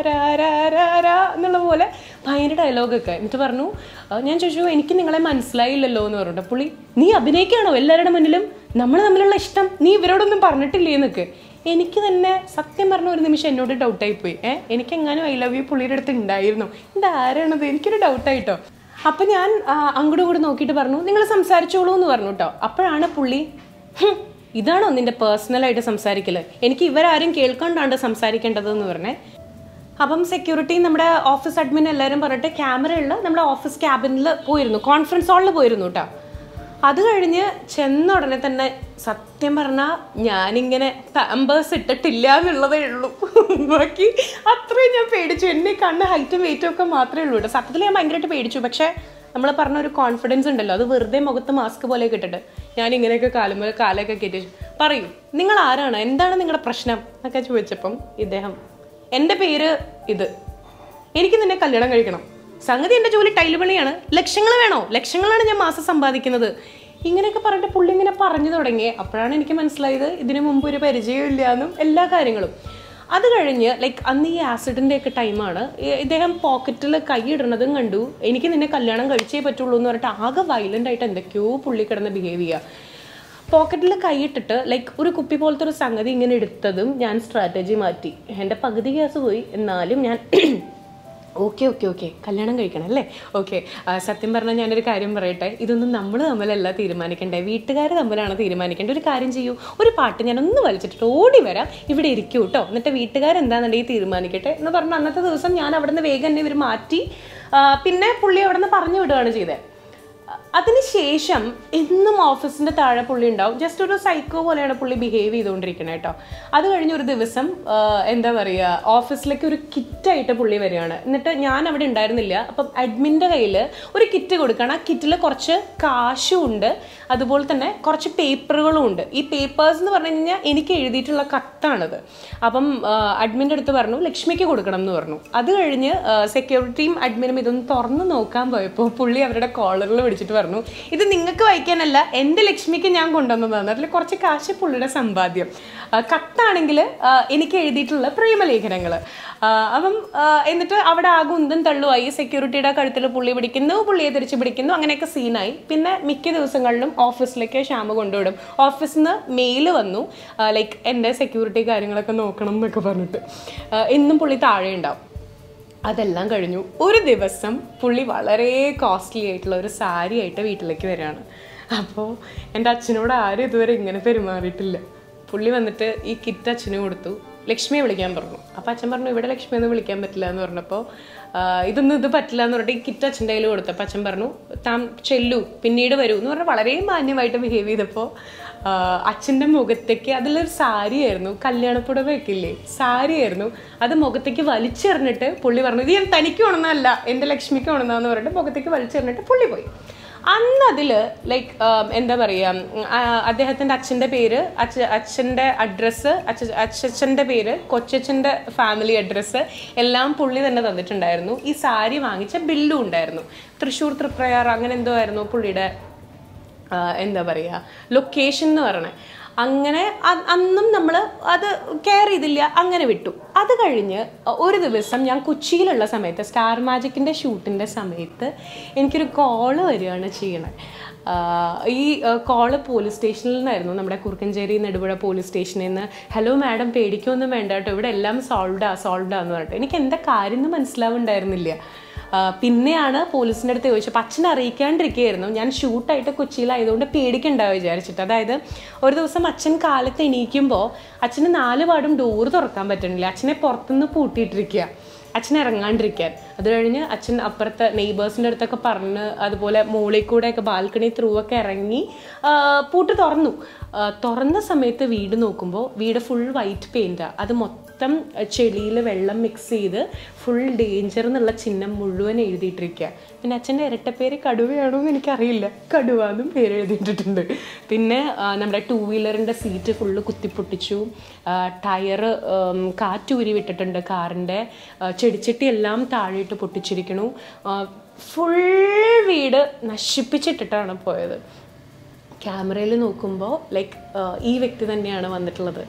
എന്നുള്ള പോലെ ഭയങ്കര ഡയലോഗൊക്കെ എന്നിട്ട് പറഞ്ഞു "ആ, ഞാൻ ചോദിച്ചു എനിക്ക് നിങ്ങളെ മനസ്സിലായില്ലല്ലോ എന്ന് പറഞ്ഞിട്ട് പുള്ളി നീ അഭിനയിക്കുകയാണോ എല്ലാവരുടെ മുന്നിലും നമ്മൾ തമ്മിലുള്ള ഇഷ്ടം നീ ഇവരോടൊന്നും പറഞ്ഞിട്ടില്ലേ എന്നൊക്കെ എനിക്ക് തന്നെ സത്യം പറഞ്ഞ ഒരു നിമിഷം എന്നോട് ഡൗട്ടായി പോയി ഏഹ് എനിക്ക് എങ്ങാനും ഐ ലവ് യു പുള്ളിയുടെ അടുത്ത് ഉണ്ടായിരുന്നു ഇതാരാണത് എനിക്കൊരു ഡൗട്ടായിട്ടോ അപ്പം ഞാൻ ആ, അങ്ങോട്ടും കൂടെ നോക്കിയിട്ട് പറഞ്ഞു നിങ്ങൾ സംസാരിച്ചോളൂ എന്ന് പറഞ്ഞു കേട്ടോ അപ്പോഴാണ് പുള്ളി "ഹും, ഇതാണോ നിന്റെ പേഴ്സണലായിട്ട് സംസാരിക്കല് എനിക്ക് ഇവരാരും കേൾക്കാണ്ടാണ്ട് സംസാരിക്കേണ്ടത് എന്ന് പറഞ്ഞേ അപ്പം സെക്യൂരിറ്റി നമ്മുടെ ഓഫീസ് അഡ്മിൻ എല്ലാവരും പറഞ്ഞിട്ട് ക്യാമറയുള്ള നമ്മുടെ ഓഫീസ് ക്യാബിനിൽ പോയിരുന്നു കോൺഫറൻസ് ഹാളിൽ പോയിരുന്നു കേട്ടോ അത് കഴിഞ്ഞ് ചെന്ന ഉടനെ തന്നെ സത്യം പറഞ്ഞാൽ ഞാനിങ്ങനെ പാമ്പേഴ്സ് ഇട്ടിട്ടില്ല എന്നുള്ളതേ ഉള്ളൂ ബാക്കി അത്രയും ഞാൻ ഞാൻ പേടിച്ചു എന്നെ കണ്ണ് ഹൈറ്റും വെയിറ്റും ഒക്കെ മാത്രമേ ഉള്ളൂ കേട്ടോ സത്യത്തിൽ ഞാൻ ഭയങ്കരമായിട്ട് പേടിച്ചു പക്ഷേ നമ്മൾ പറഞ്ഞ ഒരു കോൺഫിഡൻസ് ഉണ്ടല്ലോ അത് വെറുതെ മുഖത്ത് മാസ്ക് പോലെ ഇട്ടിട്ട് ഞാൻ ഇങ്ങനെയൊക്കെ കാലും പോലെ കാലൊക്കെ കയറ്റി വെച്ചു. പറയൂ നിങ്ങൾ ആരാണ് എന്താണ് നിങ്ങളുടെ പ്രശ്നം എന്നൊക്കെ ചോദിച്ചപ്പം ഇദ്ദേഹം എൻ്റെ പേര് ഇത് എനിക്ക് നിന്നെ കല്യാണം കഴിക്കണം സംഗതി എൻ്റെ ജോലി ടൈല് പണിയാണ് ലക്ഷങ്ങൾ വേണോ ലക്ഷങ്ങളാണ് ഞാൻ മാസം സമ്പാദിക്കുന്നത് ഇങ്ങനെയൊക്കെ പറഞ്ഞിട്ട് പുള്ളി ഇങ്ങനെ പറഞ്ഞു തുടങ്ങി അപ്പോഴാണ് എനിക്ക് മനസ്സിലായത് ഇതിനു മുമ്പ് ഒരു പരിചയമില്ല എന്നും എല്ലാ കാര്യങ്ങളും അത് കഴിഞ്ഞ് ലൈക്ക് അന്ന് ഈ ആസിഡിൻ്റെ ഒക്കെ ടൈമാണ് ഇദ്ദേഹം പോക്കറ്റിൽ കൈ ഇടുന്നതും കണ്ടു എനിക്ക് നിന്നെ കല്യാണം കഴിച്ചേ പറ്റുള്ളൂ എന്ന് പറഞ്ഞിട്ട് ആകെ വയലൻ്റ് ആയിട്ട് എന്തൊക്കെയോ പുള്ളി കിടന്ന് ബിഹേവ് ചെയ്യുക പോക്കറ്റിൽ കൈയിട്ടിട്ട് ലൈക്ക് ഒരു കുപ്പി പോലത്തെ ഒരു സംഗതി ഇങ്ങനെ എടുത്തതും ഞാൻ സ്ട്രാറ്റജി മാറ്റി എൻ്റെ പകുതി ഗ്യാസ് പോയി എന്നാലും ഞാൻ ഓക്കെ ഓക്കെ ഓക്കെ കല്യാണം കഴിക്കണം അല്ലേ ഓക്കെ സത്യം പറഞ്ഞാൽ ഞാനൊരു കാര്യം പറയട്ടെ ഇതൊന്നും നമ്മൾ തമ്മിലല്ല തീരുമാനിക്കണ്ടേ വീട്ടുകാർ തമ്മിലാണ് തീരുമാനിക്കേണ്ടത് ഒരു കാര്യം ചെയ്യൂ ഒരു പാട്ട് ഞാൻ ഒന്ന് വലിച്ചിട്ട് ഓടി വരാം ഇവിടെ ഇരിക്കൂ കേട്ടോ എന്നിട്ട് വീട്ടുകാരെന്താണെന്നുണ്ടെങ്കിൽ തീരുമാനിക്കട്ടെ എന്ന് പറഞ്ഞ അന്നത്തെ ദിവസം ഞാൻ അവിടെ നിന്ന് വേഗം തന്നെ ഇവർ മാറ്റി ആ, പിന്നെ പുള്ളി അവിടെ നിന്ന് പറഞ്ഞു വിടുകയാണ് ചെയ്തത് അതിനുശേഷം എന്നും ഓഫീസിന്റെ താഴെ പുള്ളി ഉണ്ടാവും ജസ്റ്റ് ഒരു സൈക്കോ പോലെയാണ് പുള്ളി ബിഹേവ് ചെയ്തുകൊണ്ടിരിക്കുന്നത് കേട്ടോ അത് കഴിഞ്ഞ് ഒരു ദിവസം ആ, എന്താ പറയുക ഓഫീസിലേക്ക് ഒരു കിറ്റായിട്ട് പുള്ളി വരികയാണ് എന്നിട്ട് ഞാൻ അവിടെ ഉണ്ടായിരുന്നില്ല അപ്പം അഡ്മിൻ്റെ കയ്യിൽ ഒരു കിറ്റ് കൊടുക്കണം ആ കിറ്റിൽ കുറച്ച് കാശും ഉണ്ട് അതുപോലെ തന്നെ കുറച്ച് പേപ്പറുകളും ഉണ്ട് ഈ പേപ്പേഴ്സ് എന്ന് പറഞ്ഞു കഴിഞ്ഞാൽ എനിക്ക് എഴുതിയിട്ടുള്ള കത്താണത് അപ്പം അഡ്മിൻ്റെ അടുത്ത് പറഞ്ഞു ലക്ഷ്മിക്ക് കൊടുക്കണം എന്ന് പറഞ്ഞു അത് കഴിഞ്ഞ് സെക്യൂരിറ്റിയും അഡ്മിനും ഇതൊന്ന് തുറന്ന് നോക്കാൻ പോയപ്പോൾ പുള്ളി അവരുടെ കോളറിൽ പിടിച്ചിട്ട് പറഞ്ഞു ഇത് നിങ്ങൾക്ക് വായിക്കാനല്ല എൻ്റെ ലക്ഷ്മിക്ക് ഞാൻ കൊണ്ടുവന്നതാണ് അതിൽ കുറച്ച് കാശ് പുള്ളിയുടെ സമ്പാദ്യം ആ, കത്താണെങ്കിൽ ആ, എനിക്ക് എഴുതിയിട്ടുള്ള പ്രേമലേഖനങ്ങൾ അപ്പം ആ, എന്നിട്ട് അവിടെ ആകെ ഉന്തും തള്ളുമായി സെക്യൂരിറ്റിയുടെ കഴുത്തിൽ പുള്ളി പിടിക്കുന്നു പുള്ളിയെ തിരിച്ച് പിടിക്കുന്നു അങ്ങനെയൊക്കെ സീനായി പിന്നെ മിക്ക ദിവസങ്ങളിലും ഓഫീസിലേക്ക് ശ്യാമ കൊണ്ടുവിടും ഓഫീസിൽ നിന്ന് മെയിൽ വന്നു ലൈക്ക് എൻ്റെ സെക്യൂരിറ്റി കാര്യങ്ങളൊക്കെ നോക്കണം എന്നൊക്കെ പറഞ്ഞിട്ട് ആ, എന്നും പുള്ളി താഴെ ഉണ്ടാവും അതെല്ലാം കഴിഞ്ഞു ഒരു ദിവസം പുള്ളി വളരെ കോസ്റ്റ്ലി ആയിട്ടുള്ള ഒരു സാരി ആയിട്ട് വീട്ടിലേക്ക് വരികയാണ് അപ്പോൾ എൻ്റെ അച്ഛനോട് ആരും ഇതുവരെ ഇങ്ങനെ പെരുമാറിയിട്ടില്ല പുള്ളി വന്നിട്ട് ഈ കിറ്റ് അച്ഛന് കൊടുത്തു ലക്ഷ്മിയെ വിളിക്കാൻ പറഞ്ഞു അപ്പോൾ അച്ഛൻ പറഞ്ഞു ഇവിടെ ലക്ഷ്മി ഒന്നും വിളിക്കാൻ പറ്റില്ല എന്ന് പറഞ്ഞപ്പോൾ ഇതൊന്നും ഇത് പറ്റില്ല എന്ന് പറഞ്ഞിട്ട് ഈ കിറ്റ് അച്ഛൻ്റെ കയ്യിൽ കൊടുത്തപ്പോൾ അച്ഛൻ പറഞ്ഞു താൻ ചെല്ലു പിന്നീട് വരൂ എന്ന് പറഞ്ഞാൽ വളരെ മാന്യമായിട്ട് ബിഹേവ് ചെയ്തപ്പോൾ അച്ഛൻ്റെ മുഖത്തേക്ക് അതിലൊരു സാരിയായിരുന്നു കല്യാണപ്പുടവൊക്കെ ഇല്ലേ സാരിയായിരുന്നു അത് മുഖത്തേക്ക് വലിച്ചെറിഞ്ഞിട്ട് പുള്ളി പറഞ്ഞു ഇത് ഞാൻ തനിക്ക് ഉണന്നല്ല എൻ്റെ ലക്ഷ്മിക്ക് ഉണന്നാന്ന് പറഞ്ഞിട്ട് മുഖത്തേക്ക് വലിച്ചെറിഞ്ഞിട്ട് പുള്ളി പോയി അന്ന് അതിൽ ലൈക്ക് എന്താ പറയുക അദ്ദേഹത്തിൻ്റെ അച്ഛൻ്റെ പേര് അച്ഛ അച്ഛൻ്റെ അഡ്രസ്സ് അച്ഛ അച്ഛൻ്റെ പേര് കൊച്ചച്ഛൻ്റെ ഫാമിലി അഡ്രസ്സ് എല്ലാം പുള്ളി തന്നെ തന്നിട്ടുണ്ടായിരുന്നു ഈ സാരി വാങ്ങിച്ച ബില്ലും ഉണ്ടായിരുന്നു തൃശ്ശൂർ തൃപ്രയാർ അങ്ങനെ എന്തോ ആയിരുന്നു പുള്ളിയുടെ ആ, എന്താ പറയുക ലൊക്കേഷൻ എന്ന് പറയണേ അങ്ങനെ അ- അന്നും നമ്മൾ അത് കെയർ ചെയ്തില്ല അങ്ങനെ വിട്ടു അത് കഴിഞ്ഞ് ഒരു ദിവസം ഞാൻ കൊച്ചിയിലുള്ള സമയത്ത് സ്റ്റാർ മാജിക്കിൻ്റെ ഷൂട്ടിൻ്റെ സമയത്ത് എനിക്കൊരു കോള് വരികയാണ് ചെയ്യണത് ആ, ഈ കോള് പോലീസ് സ്റ്റേഷനിൽ നിന്നായിരുന്നു നമ്മുടെ കുറുക്കഞ്ചേരി നെടുപുഴ പോലീസ് സ്റ്റേഷനിൽ നിന്ന് ഹലോ മാഡം പേടിക്കൊന്നും വേണ്ട കേട്ടോ ഇവിടെ എല്ലാം സോൾവ്ഡാ സോൾവ്ഡാ എന്ന് പറഞ്ഞിട്ട് എനിക്ക് എന്താ കാര്യം എന്ന് മനസ്സിലാവുണ്ടായിരുന്നില്ല ആ, പിന്നെയാണ് പോലീസിൻ്റെ അടുത്ത് ചോദിച്ചപ്പോൾ അച്ഛൻ അറിയിക്കാണ്ടിരിക്കുകയായിരുന്നു ഞാൻ ഷൂട്ടായിട്ട് കൊച്ചിയിലായതുകൊണ്ട് പേടിക്കണ്ട വിചാരിച്ചിട്ട് അതായത് ഒരു ദിവസം അച്ഛൻ കാലത്ത് എണീക്കുമ്പോൾ അച്ഛന് നാല് പാടും ഡോറ് തുറക്കാൻ പറ്റണില്ല അച്ഛനെ പുറത്തുനിന്ന് പൂട്ടിയിട്ടിരിക്കുക അച്ഛൻ ഇറങ്ങാണ്ടിരിക്കാൻ അത് കഴിഞ്ഞ് അച്ഛൻ അപ്പുറത്തെ നെയ്ബേഴ്സിൻ്റെ അടുത്തൊക്കെ പറഞ്ഞ് അതുപോലെ മുകളിൽ കൂടെയൊക്കെ ബാൽക്കണി ത്രൂ ഒക്കെ ഇറങ്ങി ആ, പൂട്ട് തുറന്നു ആ, തുറന്ന സമയത്ത് വീട് നോക്കുമ്പോൾ വീട് ഫുൾ വൈറ്റ് പെയിൻറ്റാണ് അത് മൊത്തം ചെളിയിൽ വെള്ളം മിക്സ് ചെയ്ത് ഫുൾ ഡേഞ്ചർ എന്നുള്ള ചിഹ്നം മുഴുവൻ എഴുതിയിട്ടിരിക്കുക പിന്നെ അച്ഛൻ്റെ ഇരട്ടപ്പേര് കടുവയാണോ എന്ന് എനിക്കറിയില്ല കടുവ എന്നും പേര് എഴുതിയിട്ടിട്ടുണ്ട് പിന്നെ ആ, നമ്മുടെ ടൂ വീലറിൻ്റെ സീറ്റ് ഫുള്ള് കുത്തിപ്പൊട്ടിച്ചു ടയർ കാറ്റൂരി വിട്ടിട്ടുണ്ട് കാറിൻ്റെ ചെടിച്ചട്ടി എല്ലാം താഴെയിട്ട് പൊട്ടിച്ചിരിക്കണു ഫുൾ വീട് നശിപ്പിച്ചിട്ടിട്ടാണ് പോയത് ക്യാമറയിൽ നോക്കുമ്പോൾ ലൈക്ക് ഈ വ്യക്തി തന്നെയാണ് വന്നിട്ടുള്ളത്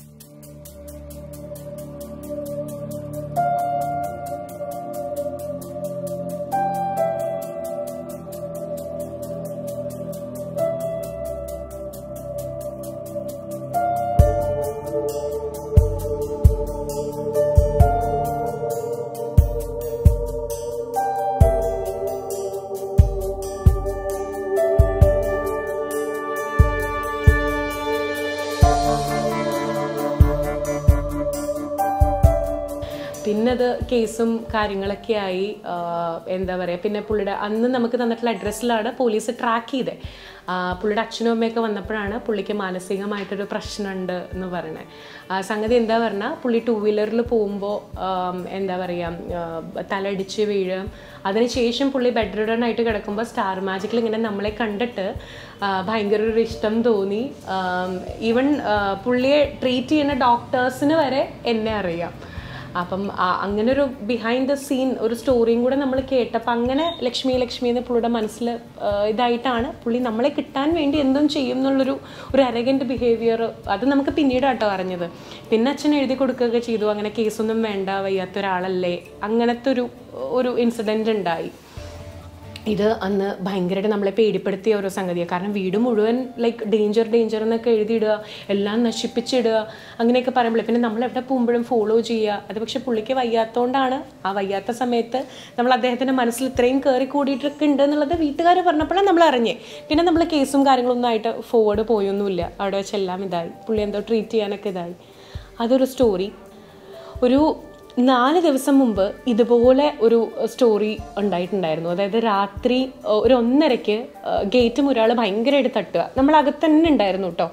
പിന്നെ അത് കേസും കാര്യങ്ങളൊക്കെ ആയി ആ, എന്താ പറയുക പിന്നെ പുള്ളിയുടെ അന്ന് നമുക്ക് തന്നിട്ടുള്ള അഡ്രസ്സിലാണ് പോലീസ് ട്രാക്ക് ചെയ്തത് ആ, പുള്ളിയുടെ അച്ഛനും അമ്മയൊക്കെ വന്നപ്പോഴാണ് പുള്ളിക്ക് മാനസികമായിട്ടൊരു പ്രശ്നമുണ്ട് എന്ന് പറയണേ ആ, സംഗതി എന്താ പറഞ്ഞാൽ പുള്ളി ടൂ വീലറിൽ പോകുമ്പോൾ എന്താ പറയുക തലടിച്ച് വീഴും അതിനുശേഷം പുള്ളി ബെഡ് റിഡൺ ആയിട്ട് കിടക്കുമ്പോൾ സ്റ്റാർ മാജിക്കിൽ ഇങ്ങനെ നമ്മളെ കണ്ടിട്ട് ആ, ഭയങ്കര ഒരു ഇഷ്ടം തോന്നി ഈവൻ പുള്ളിയെ ട്രീറ്റ് ചെയ്യുന്ന ഡോക്ടേഴ്സിന് വരെ എന്നെ അറിയാം അപ്പം ആ- അങ്ങനെ ഒരു ബിഹൈൻഡ് ദ സീൻ ഒരു സ്റ്റോറിയും കൂടെ നമ്മൾ കേട്ടപ്പോൾ അങ്ങനെ ലക്ഷ്മി ലക്ഷ്മി എന്ന് പുള്ളിയുടെ മനസ്സിൽ ഇതായിട്ടാണ് പുള്ളി നമ്മളെ കിട്ടാൻ വേണ്ടി എന്തും ചെയ്യും എന്നുള്ളൊരു ഒരു അരഗൻറ്റ് ബിഹേവിയർ അത് നമുക്ക് പിന്നീട് കേട്ടോ അറിഞ്ഞത് പിന്നെ അച്ഛൻ എഴുതി കൊടുക്കുകയൊക്കെ ചെയ്തു അങ്ങനെ കേസൊന്നും വേണ്ട വയ്യാത്ത ഒരാളല്ലേ അങ്ങനത്തെ ഒരു ഒരു ഇൻസിഡൻറ്റ് ഉണ്ടായി ഇത് അന്ന് ഭയങ്കരമായിട്ട് നമ്മളെ പേടിപ്പെടുത്തിയ ഒരു സംഗതിയാണ് കാരണം വീട് മുഴുവൻ ലൈക്ക് ഡേഞ്ചർ ഡേഞ്ചർ എന്നൊക്കെ എഴുതിയിടുക എല്ലാം നശിപ്പിച്ചിടുക അങ്ങനെയൊക്കെ പറയുമ്പോൾ പിന്നെ നമ്മൾ എവിടെ പോകുമ്പോഴും ഫോളോ ചെയ്യുക അത് പക്ഷെ പുള്ളിക്ക് വയ്യാത്തതുകൊണ്ടാണ് ആ വയ്യാത്ത സമയത്ത് നമ്മൾ അദ്ദേഹത്തിൻ്റെ മനസ്സിൽ ഇത്രയും കയറി കൂടിയിട്ടൊക്കെ ഉണ്ട് എന്നുള്ളത് വീട്ടുകാർ പറഞ്ഞപ്പോഴാണ് നമ്മൾ അറിഞ്ഞേ പിന്നെ നമ്മൾ കേസും കാര്യങ്ങളൊന്നും ആയിട്ട് ഫോർവേഡ് പോയൊന്നുമില്ല അവിടെ വെച്ച് എല്ലാം ഇതായി പുള്ളി എന്തോ ട്രീറ്റ് ചെയ്യാനൊക്കെ ഇതായി അതൊരു സ്റ്റോറി ഒരു നാല് ദിവസം മുമ്പ് ഇതുപോലെ ഒരു സ്റ്റോറി ഉണ്ടായിട്ടുണ്ടായിരുന്നു അതായത് രാത്രി ഏഹ്, ഒരു ഒന്നരയ്ക്ക് ഗേറ്റും ഒരാൾ ഭയങ്കരമായിട്ട് തട്ടുക നമ്മൾ അകത്ത് തന്നെ ഉണ്ടായിരുന്നു കേട്ടോ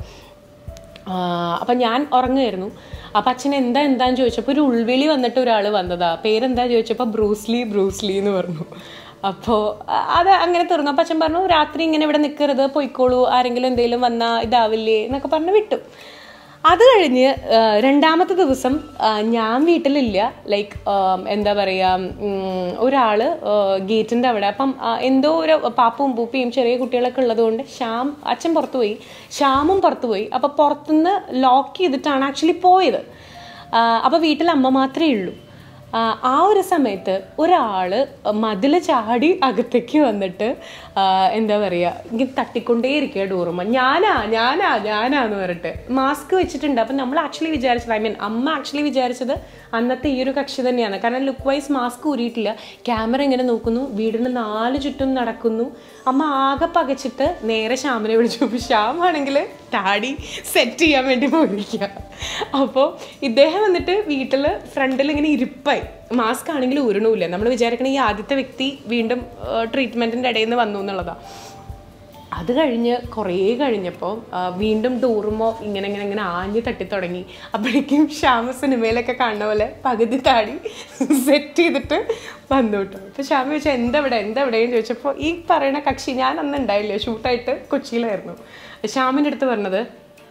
അപ്പം ഞാൻ ഉറങ്ങുമായിരുന്നു അപ്പം അച്ഛൻ എന്താ എന്താന്ന് ചോദിച്ചപ്പോൾ ഒരു ഉൾവിളി വന്നിട്ട് ഒരാൾ വന്നതാ പേരെന്താ ചോദിച്ചപ്പോൾ ബ്രൂസ്ലി ബ്രൂസ്ലി എന്ന് പറഞ്ഞു അപ്പോൾ അത് അങ്ങനെ തീർന്നു അപ്പം അച്ഛൻ പറഞ്ഞു രാത്രി ഇങ്ങനെ ഇവിടെ നിൽക്കരുത് പൊയ്ക്കോളൂ ആരെങ്കിലും എന്തെങ്കിലും വന്നാൽ ഇതാവില്ലേ എന്നൊക്കെ പറഞ്ഞ് വിട്ടു അത് കഴിഞ്ഞ് ആ, രണ്ടാമത്തെ ദിവസം ആ, ഞാൻ വീട്ടിലില്ല ലൈക്ക് എന്താ പറയുക ഒരാൾ ഗേറ്റിൻ്റെ അവിടെ അപ്പം ആ, എന്തോ ഒരു പാപ്പും പൂപ്പിയും ചെറിയ കുട്ടികളൊക്കെ ഉള്ളതുകൊണ്ട് ശ്യാം അച്ഛൻ പുറത്തു പോയി ശ്യാമും പുറത്തു പോയി അപ്പോൾ പുറത്തുനിന്ന് ലോക്ക് ചെയ്തിട്ടാണ് ആക്ച്വലി പോയത് അപ്പോൾ വീട്ടിൽ അമ്മ മാത്രമേ ഉള്ളൂ ആ, ആ ഒരു സമയത്ത് ഒരാൾ മതിൽ ചാടി അകത്തേക്ക് വന്നിട്ട് ആ, എന്താ പറയുക ഇങ്ങനെ തട്ടിക്കൊണ്ടേയിരിക്കുക ഡോറുമ്മ ഞാനാ ഞാനാ ഞാനാ എന്ന് പറഞ്ഞിട്ട് മാസ്ക് വെച്ചിട്ടുണ്ട് അപ്പം നമ്മൾ ആക്ച്വലി വിചാരിച്ചത് ഐ മീൻ അമ്മ ആക്ച്വലി വിചാരിച്ചത് അന്നത്തെ ഈ ഒരു കക്ഷി തന്നെയാണ് കാരണം ലുക്ക് വൈസ് മാസ്ക് ഊരിയിട്ടില്ല ക്യാമറ ഇങ്ങനെ നോക്കുന്നു വീടിന് നാല് ചുറ്റും നടക്കുന്നു അമ്മ ആകെ പകച്ചിട്ട് നേരെ ശ്യാമിനെ വിളിച്ചു അപ്പോൾ ശ്യാം ആണെങ്കിൽ താടി സെറ്റ് ചെയ്യാൻ വേണ്ടി പോയിരിക്കുക അപ്പോൾ ഇദ്ദേഹം വന്നിട്ട് വീട്ടിൽ ഫ്രണ്ടിൽ ഇങ്ങനെ ഇരിപ്പായി മാസ്ക് ആണെങ്കിൽ ഉരുണില്ല നമ്മൾ വിചാരിക്കണ ഈ ആദ്യത്തെ വ്യക്തി വീണ്ടും ട്രീറ്റ്മെൻറ്റിൻ്റെ ഇടയിൽ നിന്ന് വന്നു എന്നുള്ളതാണ് അത് കഴിഞ്ഞ് കുറേ കഴിഞ്ഞപ്പോൾ ആ, വീണ്ടും ഡോറുമോ ഇങ്ങനെ ഇങ്ങനെ ഇങ്ങനെ ആഞ്ഞ് തട്ടി തുടങ്ങി അപ്പോഴേക്കും ശ്യാമ സിനിമയിലൊക്കെ കാണുന്ന പോലെ പകുതി താടി സെറ്റ് ചെയ്തിട്ട് വന്നു കേട്ടോ അപ്പോൾ ശ്യാമ ചോദിച്ചാൽ എന്താ ഇവിടെ എന്താ ഇവിടെയെന്ന് ചോദിച്ചപ്പോൾ ഈ പറയുന്ന കക്ഷി ഞാൻ അന്ന് ഉണ്ടായില്ല ഷൂട്ടായിട്ട് കൊച്ചിയിലായിരുന്നു ശ്യാമിൻ്റെ അടുത്ത് പറഞ്ഞത്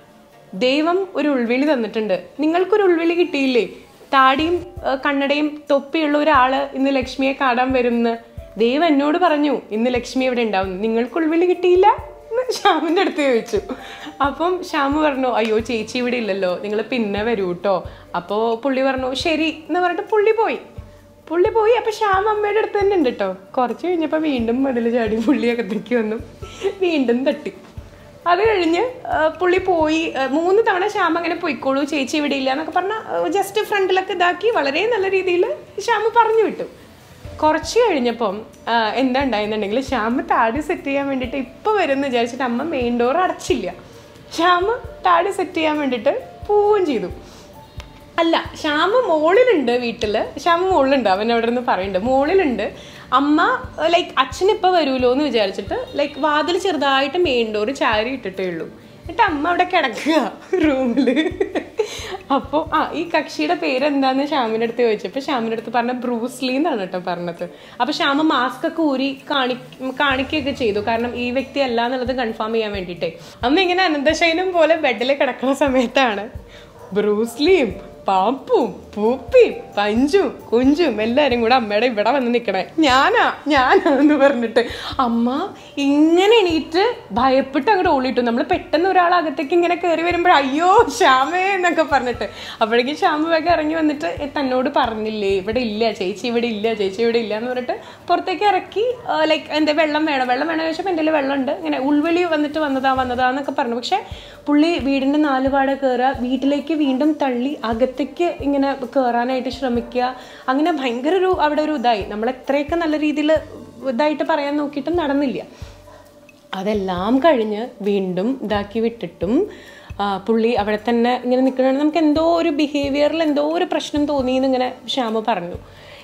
ദൈവം ഒരു ഉൾവിളി തന്നിട്ടുണ്ട് നിങ്ങൾക്കൊരു ഉൾവിളി കിട്ടിയില്ലേ താടിയും ആ, കണ്ണടയും തൊപ്പിയുള്ള ഒരാള് ഇന്ന് ലക്ഷ്മിയെ കാണാൻ വരുമെന്ന് ദൈവം എന്നോട് പറഞ്ഞു ഇന്ന് ലക്ഷ്മി ഇവിടെ ഉണ്ടാവും നിങ്ങൾക്ക് ഉൾവിളി കിട്ടിയില്ല എന്ന് ശ്യാമിൻ്റെ അടുത്ത് ചോദിച്ചു അപ്പം ശ്യാമ് പറഞ്ഞു അയ്യോ ചേച്ചി ഇവിടെ ഇല്ലല്ലോ നിങ്ങൾ പിന്നെ വരൂ കേട്ടോ അപ്പോൾ പുള്ളി പറഞ്ഞു ശരി എന്ന് പറഞ്ഞിട്ട് പുള്ളി പോയി പുള്ളി പോയി അപ്പൊ ശ്യാം അമ്മയുടെ അടുത്ത് തന്നെ ഉണ്ട് കേട്ടോ കുറച്ച് കഴിഞ്ഞപ്പോൾ വീണ്ടും മതിൽ ചാടി പുള്ളി അകത്തേക്ക് വന്നു വീണ്ടും തട്ടി അത് കഴിഞ്ഞ് ആ, പുള്ളി പോയി ആ, മൂന്ന് തവണ ശ്യാം അങ്ങനെ പോയിക്കോളൂ ചേച്ചി ഇവിടെ ഇല്ല എന്നൊക്കെ പറഞ്ഞാൽ ജസ്റ്റ് ഫ്രണ്ടിലൊക്കെ ഇതാക്കി വളരെ നല്ല രീതിയിൽ ശ്യാം പറഞ്ഞു വിട്ടു കുറച്ച് കഴിഞ്ഞപ്പം ആ, എന്താ ഉണ്ടായെന്നുണ്ടെങ്കിൽ ശ്യാം താടി സെറ്റ് ചെയ്യാൻ വേണ്ടിയിട്ട് ഇപ്പോൾ വരുമെന്ന് വിചാരിച്ചിട്ട് അമ്മ മെയിൻ ഡോർ അടച്ചില്ല ശ്യാം താടി സെറ്റ് ചെയ്യാൻ വേണ്ടിയിട്ട് പോവുകയും ചെയ്തു അല്ല ശ്യാമ മോളിലുണ്ട് വീട്ടില് ശ്യാമ മോളിലുണ്ട് അവൻ അവിടെ നിന്ന് പറയുന്നുണ്ട് മോളിലുണ്ട് അമ്മ ലൈക്ക് അച്ഛൻ ഇപ്പൊ വരുമല്ലോ എന്ന് വിചാരിച്ചിട്ട് ലൈക്ക് വാതിൽ ചെറുതായിട്ട് മെയിൻ ഡോർ ചാരി ഇട്ടിട്ടേ ഉള്ളൂ എന്നിട്ട് അമ്മ അവിടെ കിടക്കുക റൂമിൽ അപ്പോൾ ആ ഈ കക്ഷിയുടെ പേരെന്താന്ന് ശ്യാമിൻ്റെ അടുത്ത് ചോദിച്ചപ്പോൾ ശ്യാമിൻ്റെ അടുത്ത് പറഞ്ഞ ബ്രൂസ്ലി എന്നാണ് കേട്ടോ പറഞ്ഞത് അപ്പോൾ ശ്യാമ മാസ്ക് ഒക്കെ ഊരി കാണി കാണിക്കുകയൊക്കെ ചെയ്തു കാരണം ഈ വ്യക്തി അല്ല എന്നുള്ളത് കൺഫേം ചെയ്യാൻ വേണ്ടിയിട്ടേ അമ്മ ഇങ്ങനെ അനന്തശയനം പോലെ ബെഡിൽ കിടക്കുന്ന സമയത്താണ് ബ്രൂസ്ലിയും പാപ്പും പൂപ്പിയും പഞ്ചും കുഞ്ചും എല്ലാരും കൂടെ അമ്മയുടെ ഇവിടെ വന്ന് നിൽക്കണേ ഞാനാ ഞാനാ എന്ന് പറഞ്ഞിട്ട് അമ്മ ഇങ്ങനെ എണീറ്റ് ഭയപ്പെട്ട് അങ്ങോട്ട് ഓളിയിട്ടു നമ്മൾ പെട്ടെന്ന് ഒരാൾ അകത്തേക്ക് ഇങ്ങനെ കയറി വരുമ്പോൾ അയ്യോ ശ്യാമേ എന്നൊക്കെ പറഞ്ഞിട്ട് അപ്പോഴേക്കും ശ്യാമ വേഗം ഇറങ്ങി വന്നിട്ട് "എ, തന്നോട് പറഞ്ഞില്ലേ ഇവിടെ ഇല്ല ചേച്ചി ഇവിടെ ഇല്ല ചേച്ചി ഇവിടെ ഇല്ല എന്ന് പറഞ്ഞിട്ട് പുറത്തേക്ക് ഇറക്കി ലൈക്ക് എന്താ വെള്ളം വേണം വെള്ളം വേണം ചോദിച്ചപ്പോൾ എൻ്റെ കയ്യിൽ വെള്ളമുണ്ട് ഇങ്ങനെ ഉൾവിളി വന്നിട്ട് വന്നതാ വന്നതാ എന്നൊക്കെ പറഞ്ഞു പക്ഷെ പുള്ളി വീടിൻ്റെ നാലുപാട് കയറുക വീട്ടിലേക്ക് വീണ്ടും തള്ളി അകത്തേക്ക് ഇങ്ങനെ കയറാനായിട്ട് ശ്രമിക്കുക അങ്ങനെ ഭയങ്കര ഒരു അവിടെ ഒരു ഇതായി നമ്മൾ എത്രയൊക്കെ നല്ല രീതിയിൽ ഇതായിട്ട് പറയാൻ നോക്കിയിട്ടും നടന്നില്ല അതെല്ലാം കഴിഞ്ഞ് വീണ്ടും ഇതാക്കി വിട്ടിട്ടും ആ, പുള്ളി അവിടെ തന്നെ ഇങ്ങനെ നിൽക്കണമെന്ന് നമുക്ക് എന്തോ ഒരു ബിഹേവിയറിൽ എന്തോ ഒരു പ്രശ്നം തോന്നി എന്നിങ്ങനെ ശ്യാമ പറഞ്ഞു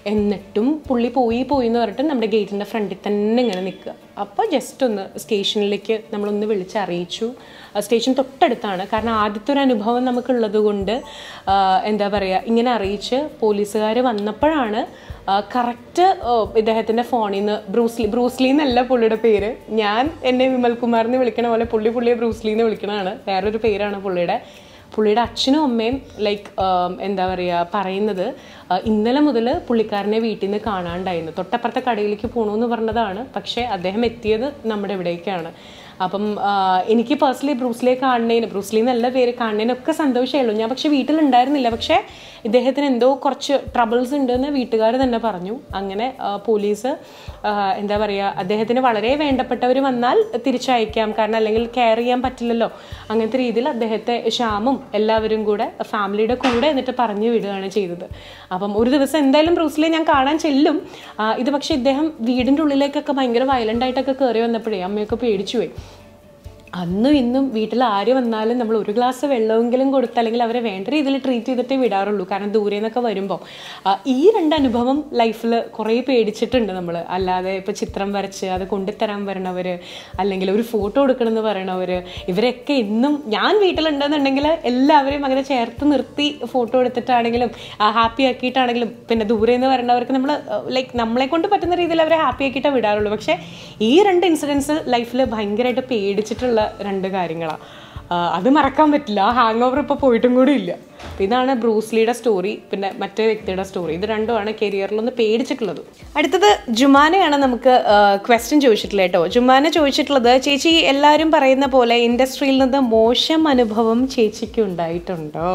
എന്നിട്ടും പുള്ളി പോയി പോയി എന്ന് പറഞ്ഞിട്ട് നമ്മുടെ ഗേറ്റിൻ്റെ ഫ്രണ്ടിൽ തന്നെ ഇങ്ങനെ നിൽക്കുക അപ്പോൾ ജസ്റ്റ് ഒന്ന് സ്റ്റേഷനിലേക്ക് നമ്മളൊന്ന് വിളിച്ചറിയിച്ചു സ്റ്റേഷൻ തൊട്ടടുത്താണ് കാരണം ആദ്യത്തെ ഒരു അനുഭവം നമുക്കുള്ളത് കൊണ്ട് ആ, എന്താ പറയുക ഇങ്ങനെ അറിയിച്ച് പോലീസുകാർ വന്നപ്പോഴാണ് കറക്റ്റ് ഇദ്ദേഹത്തിൻ്റെ ഫോണിൽ നിന്ന് ബ്രൂസ്ലി ബ്രൂസ്ലി എന്നല്ല പുള്ളിയുടെ പേര് ഞാൻ എന്നെ വിമൽ കുമാർ എന്ന് വിളിക്കണ പോലെ പുള്ളി പുള്ളിയെ ബ്രൂസ്ലി എന്ന് വിളിക്കണതാണ് വേറൊരു പേരാണ് പുള്ളിയുടെ പുള്ളിയുടെ അച്ഛനും അമ്മയും ലൈക്ക് എന്താ പറയുക പറയുന്നത് ആ, ഇന്നലെ മുതൽ പുള്ളിക്കാരനെ വീട്ടിൽ നിന്ന് കാണാണ്ടായിരുന്നു തൊട്ടപ്പുറത്തെ കടയിലേക്ക് പോകണമെന്ന് പറഞ്ഞതാണ് പക്ഷേ അദ്ദേഹം എത്തിയത് നമ്മുടെ ഇവിടേക്കാണ് അപ്പം ആ, എനിക്ക് പേഴ്സണലി ബ്രൂസ്ലിയെ കാണുന്നതിന് ബ്രൂസ്ലി എന്നല്ല പേര് കാണുന്നതിനൊക്കെ സന്തോഷമേ ഉള്ളൂ ഞാൻ പക്ഷേ വീട്ടിലുണ്ടായിരുന്നില്ല പക്ഷേ ഇദ്ദേഹത്തിന് എന്തോ കുറച്ച് ട്രബിൾസ് ഉണ്ടെന്ന് വീട്ടുകാർ തന്നെ പറഞ്ഞു അങ്ങനെ ആ, പോലീസ് ആ, എന്താ പറയുക അദ്ദേഹത്തിന് വളരെ വേണ്ടപ്പെട്ടവർ വന്നാൽ തിരിച്ചയക്കാം കാരണം അല്ലെങ്കിൽ കെയർ ചെയ്യാൻ പറ്റില്ലല്ലോ അങ്ങനത്തെ രീതിയിൽ അദ്ദേഹത്തെ ശ്യാമും എല്ലാവരും കൂടെ ഫാമിലിയുടെ കൂടെ എന്നിട്ട് പറഞ്ഞു വിടുകയാണ് ചെയ്തത് അപ്പം ഒരു ദിവസം എന്തായാലും ബ്രൂസ്ലിയെ ഞാൻ കാണാൻ ചെല്ലും ആ, ഇത് പക്ഷേ ഇദ്ദേഹം വീടിൻ്റെ ഉള്ളിലേക്കൊക്കെ ഭയങ്കര വയലൻ്റ് ആയിട്ടൊക്കെ കയറി വന്നപ്പോഴേ അമ്മയൊക്കെ പേടിച്ചു പോയി അന്നും ഇന്നും വീട്ടിൽ ആര് വന്നാലും നമ്മൾ ഒരു ഗ്ലാസ് വെള്ളമെങ്കിലും കൊടുത്ത് അല്ലെങ്കിൽ അവരെ വേണ്ട രീതിയിൽ ട്രീറ്റ് ചെയ്തിട്ടേ വിടാറുള്ളൂ കാരണം ദൂരെ നിന്നൊക്കെ വരുമ്പോൾ ആ, ഈ രണ്ട് അനുഭവം ലൈഫിൽ കുറേ പേടിച്ചിട്ടുണ്ട് നമ്മൾ അല്ലാതെ ഇപ്പോൾ ചിത്രം വരച്ച് അത് കൊണ്ടുതരാൻ വരണവർ അല്ലെങ്കിൽ ഒരു ഫോട്ടോ എടുക്കണമെന്ന് പറയണവർ ഇവരൊക്കെ ഇന്നും ഞാൻ വീട്ടിലുണ്ടെന്നുണ്ടെങ്കിൽ എല്ലാവരെയും അങ്ങനെ ചേർത്ത് നിർത്തി ഫോട്ടോ എടുത്തിട്ടാണെങ്കിലും ഹാപ്പി ആക്കിയിട്ടാണെങ്കിലും പിന്നെ ദൂരെ നിന്ന് വരണവർക്ക് നമ്മൾ ലൈക്ക് നമ്മളെ കൊണ്ട് പറ്റുന്ന രീതിയിൽ അവരെ ഹാപ്പി ആക്കിയിട്ടേ വിടാറുള്ളൂ പക്ഷേ ഈ രണ്ട് ഇൻസിഡൻസ് ലൈഫിൽ ഭയങ്കരമായിട്ട് പേടിച്ചിട്ടുള്ള രണ്ട് കാര്യങ്ങളാണ് അത് മറക്കാൻ പറ്റില്ല ആ ഹാങ് ഓവർ ഇപ്പോൾ പോയിട്ടും കൂടി ഇല്ല അപ്പൊ ഇതാണ് ബ്രൂസ്ലിയുടെ സ്റ്റോറി പിന്നെ മറ്റേ വ്യക്തിയുടെ സ്റ്റോറി ഇത് രണ്ടുമാണ് കരിയറിലൊന്ന് പേടിച്ചിട്ടുള്ളത് അടുത്തത് ജുമാനയാണ് നമുക്ക് ക്വസ്റ്റ്യൻ ചോദിച്ചിട്ടുള്ളത് കേട്ടോ ജുമാന ചോദിച്ചിട്ടുള്ളത് ചേച്ചി എല്ലാവരും പറയുന്ന പോലെ ഇൻഡസ്ട്രിയിൽ നിന്ന് മോശം അനുഭവം ചേച്ചിക്ക് ഉണ്ടായിട്ടുണ്ടോ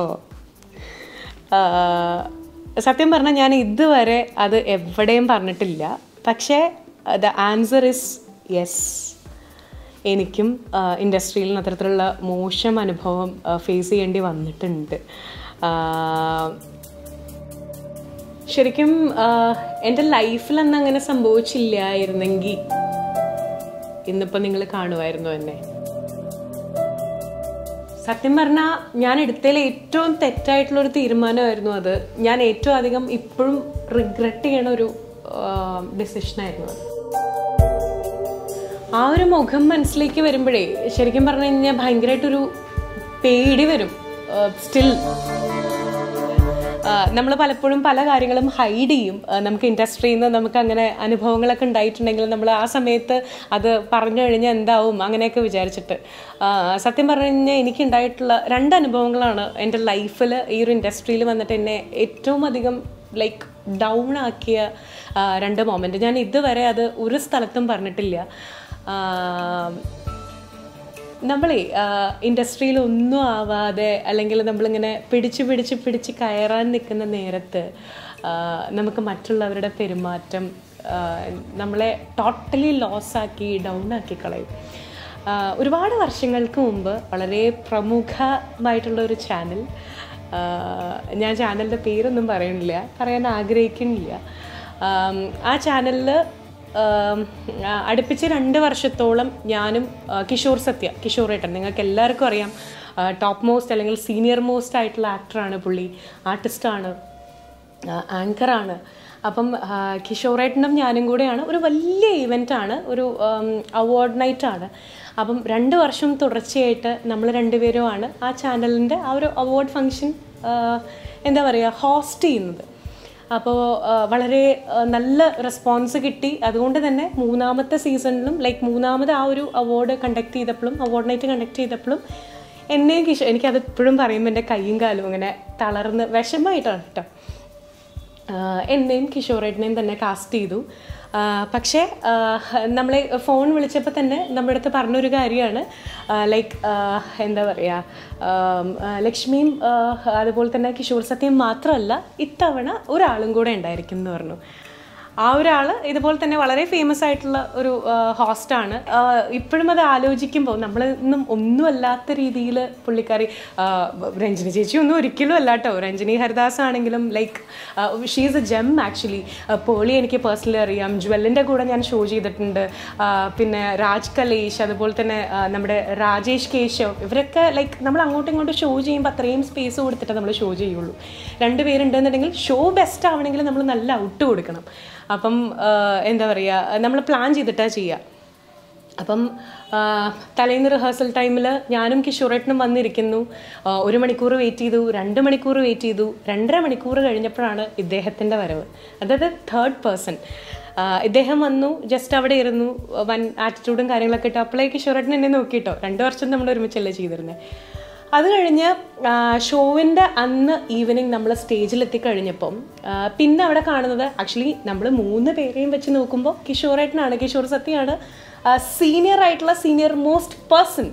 ആഹ് സത്യം പറഞ്ഞാൽ ഞാൻ ഇതുവരെ അത് എവിടെയും പറഞ്ഞിട്ടില്ല പക്ഷേ ദ ആൻസർ ഇസ് യെസ് എനിക്കും ഇൻഡസ്ട്രിയിൽ നിന്ന് അത്തരത്തിലുള്ള മോശം അനുഭവം ഫേസ് ചെയ്യേണ്ടി വന്നിട്ടുണ്ട് ആഹ് ശരിക്കും ആഹ് എൻ്റെ ലൈഫിൽ അന്ന് അങ്ങനെ സംഭവിച്ചില്ലായിരുന്നെങ്കിൽ ഇന്നിപ്പോൾ നിങ്ങൾ കാണുമായിരുന്നു എന്നെ സത്യം പറഞ്ഞാൽ ഞാൻ എടുത്തതിൽ ഏറ്റവും തെറ്റായിട്ടുള്ള ഒരു തീരുമാനമായിരുന്നു അത് ഞാൻ ഏറ്റവും അധികം ഇപ്പോഴും റിഗ്രറ്റ് ചെയ്യണ ഒരു ഡിസിഷനായിരുന്നു അത് ആ ഒരു മുഖം മനസ്സിലേക്ക് വരുമ്പോഴേ ശരിക്കും പറഞ്ഞു കഴിഞ്ഞാൽ ഭയങ്കരമായിട്ടൊരു പേടി വരും സ്റ്റിൽ നമ്മൾ പലപ്പോഴും പല കാര്യങ്ങളും ഹൈഡ് ചെയ്യും ആ, നമുക്ക് ഇൻഡസ്ട്രിയിൽ നിന്ന് നമുക്ക് അങ്ങനെ അനുഭവങ്ങളൊക്കെ ഉണ്ടായിട്ടുണ്ടെങ്കിൽ നമ്മൾ ആ സമയത്ത് അത് പറഞ്ഞു കഴിഞ്ഞാൽ എന്താവും അങ്ങനെയൊക്കെ വിചാരിച്ചിട്ട് ആ, സത്യം പറഞ്ഞു കഴിഞ്ഞാൽ എനിക്ക് ഉണ്ടായിട്ടുള്ള രണ്ട് അനുഭവങ്ങളാണ് എൻ്റെ ലൈഫിൽ ഈ ഒരു ഇൻഡസ്ട്രിയിൽ വന്നിട്ട് എന്നെ ഏറ്റവും അധികം ലൈക്ക് ഡൗൺ ആക്കിയ ആ, രണ്ട് മൊമെൻറ്റ് ഞാൻ ഇതുവരെ അത് ഒരു സ്ഥലത്തും പറഞ്ഞിട്ടില്ല ആ, നമ്മളെ ഇൻഡസ്ട്രിയിൽ ഒന്നും ആവാതെ അല്ലെങ്കിൽ നമ്മളിങ്ങനെ പിടിച്ച് പിടിച്ച് പിടിച്ച് കയറാൻ നിൽക്കുന്ന നേരത്ത് ആ, നമുക്ക് മറ്റുള്ളവരുടെ പെരുമാറ്റം ആ, നമ്മളെ ടോട്ടലി ലോസാക്കി ഡൗൺ ആക്കി കളയും ആ, ഒരുപാട് വർഷങ്ങൾക്ക് മുമ്പ് വളരെ പ്രമുഖമായിട്ടുള്ള ഒരു ചാനൽ ഞാൻ ചാനലിൻ്റെ പേരൊന്നും പറയുന്നില്ല പറയാൻ ആഗ്രഹിക്കുന്നില്ല ആം, ആ ചാനലിൽ ആം, ആ, അടുപ്പിച്ച് രണ്ട് വർഷത്തോളം ഞാനും ആ, കിഷോർ സത്യ കിഷോർ ഏട്ടൻ നിങ്ങൾക്ക് എല്ലാവർക്കും അറിയാം ടോപ്പ് മോസ്റ്റ് അല്ലെങ്കിൽ സീനിയർ മോസ്റ്റ് ആയിട്ടുള്ള ആക്ടറാണ് പുള്ളി ആർട്ടിസ്റ്റാണ് ആങ്കറാണ് അപ്പം ആ, കിഷോറേട്ടനും ഞാനും കൂടെയാണ് ഒരു വലിയ ഇവൻ്റാണ് ഒരു അവാർഡ് നൈറ്റാണ് അപ്പം രണ്ട് വർഷം തുടർച്ചയായിട്ട് നമ്മൾ രണ്ടുപേരുമാണ് ആ ചാനലിൻ്റെ ആ ഒരു അവാർഡ് ഫങ്ഷൻ എന്താ പറയുക ഹോസ്റ്റ് ചെയ്യുന്നത് അപ്പോൾ വളരെ ആ, നല്ല റെസ്പോൺസ് കിട്ടി അതുകൊണ്ട് തന്നെ മൂന്നാമത്തെ സീസണിലും ലൈക്ക് മൂന്നാമത് ആ ഒരു അവാർഡ് കണ്ടക്ട് ചെയ്തപ്പോഴും അവാർഡ് നൈറ്റ് കണ്ടക്ട് ചെയ്തപ്പോഴും എന്നെയും കിഷ എനിക്കത് ഇപ്പോഴും പറയുമ്പോൾ എൻ്റെ കൈയും കാലും അങ്ങനെ തളർന്ന് വിഷമമായിട്ടാണ് കേട്ടോ ആഹ് എന്നെയും കിഷോറേട്ടനെയും തന്നെ കാസ്റ്റ് ചെയ്തു ആഹ് പക്ഷേ ആഹ് നമ്മളെ ഫോൺ വിളിച്ചപ്പോൾ തന്നെ നമ്മുടെ അടുത്ത് പറഞ്ഞൊരു കാര്യമാണ് ലൈക്ക് എന്താ പറയുക ആം, ആഹ് ലക്ഷ്മിയും ആഹ് അതുപോലെ തന്നെ കിഷോർ സത്യം മാത്രമല്ല ഇത്തവണ ഒരാളും കൂടെ ഉണ്ടായിരിക്കും എന്ന് പറഞ്ഞു ആ ഒരാൾ ഇതുപോലെ തന്നെ വളരെ ഫേമസ് ആയിട്ടുള്ള ഒരു ഹോസ്റ്റാണ് ഇപ്പോഴും അത് ആലോചിക്കുമ്പോൾ നമ്മൾ ഇന്നും ഒന്നുമല്ലാത്ത രീതിയിൽ പുള്ളിക്കാരി ആ, രഞ്ജിനി ചേച്ചി ഒന്നും ഒരിക്കലും അല്ല കേട്ടോ രഞ്ജിനി ഹരിദാസ് ആണെങ്കിലും like she's a gem actually Pearle എനിക്ക് പേഴ്സണലി അറിയാം ജ്വല്ലിൻ്റെ കൂടെ ഞാൻ ഷോ ചെയ്തിട്ടുണ്ട് ആ, പിന്നെ രാജ് കലേഷ് അതുപോലെ തന്നെ ആ, നമ്മുടെ രാജേഷ് കേശവ് ഇവരൊക്കെ ലൈക്ക് നമ്മൾ അങ്ങോട്ടും ഇങ്ങോട്ടും ഷോ ചെയ്യുമ്പോൾ അത്രയും സ്പേസ് കൊടുത്തിട്ട് നമ്മൾ ഷോ ചെയ്യുള്ളൂ രണ്ട് പേരുണ്ടെന്നുണ്ടെങ്കിൽ ഷോ ബെസ്റ്റ് ആവണമെങ്കിൽ നമ്മൾ നല്ല ഔട്ട് കൊടുക്കണം അപ്പം ആ, എന്താ പറയുക നമ്മൾ പ്ലാൻ ചെയ്തിട്ടാണ് ചെയ്യുക അപ്പം ആ, തലേന്ന് റിഹേഴ്സൽ ടൈമിൽ ഞാനും കിഷോറേട്ടനും വന്നിരിക്കുന്നു ആ, ഒരു മണിക്കൂർ വെയിറ്റ് ചെയ്തു രണ്ട് മണിക്കൂർ വെയിറ്റ് ചെയ്തു രണ്ടര മണിക്കൂർ കഴിഞ്ഞപ്പോഴാണ് ഇദ്ദേഹത്തിൻ്റെ വരവ് അതായത് തേർഡ് പേഴ്സൺ ഇദ്ദേഹം വന്നു ജസ്റ്റ് അവിടെ ഇരുന്നു വൻ ആറ്റിറ്റ്യൂഡും കാര്യങ്ങളൊക്കെ ഇട്ട് അപ്പോഴേ കിഷോറേട്ടൻ എന്നെ നോക്കിയിട്ടോ രണ്ട് വർഷം നമ്മൾ ഒരുമിച്ചല്ലേ ചെയ്തിരുന്നത് അത് കഴിഞ്ഞ് ഷോവിൻ്റെ അന്ന് ഈവനിങ് നമ്മൾ സ്റ്റേജിലെത്തി കഴിഞ്ഞപ്പം ആ, പിന്നെ അവിടെ കാണുന്നത് ആക്ച്വലി നമ്മൾ മൂന്ന് പേരെയും വെച്ച് നോക്കുമ്പോൾ കിഷോറേട്ടനാണ് കിഷോർ സത്യമാണ് സീനിയർ ആയിട്ടുള്ള senior most person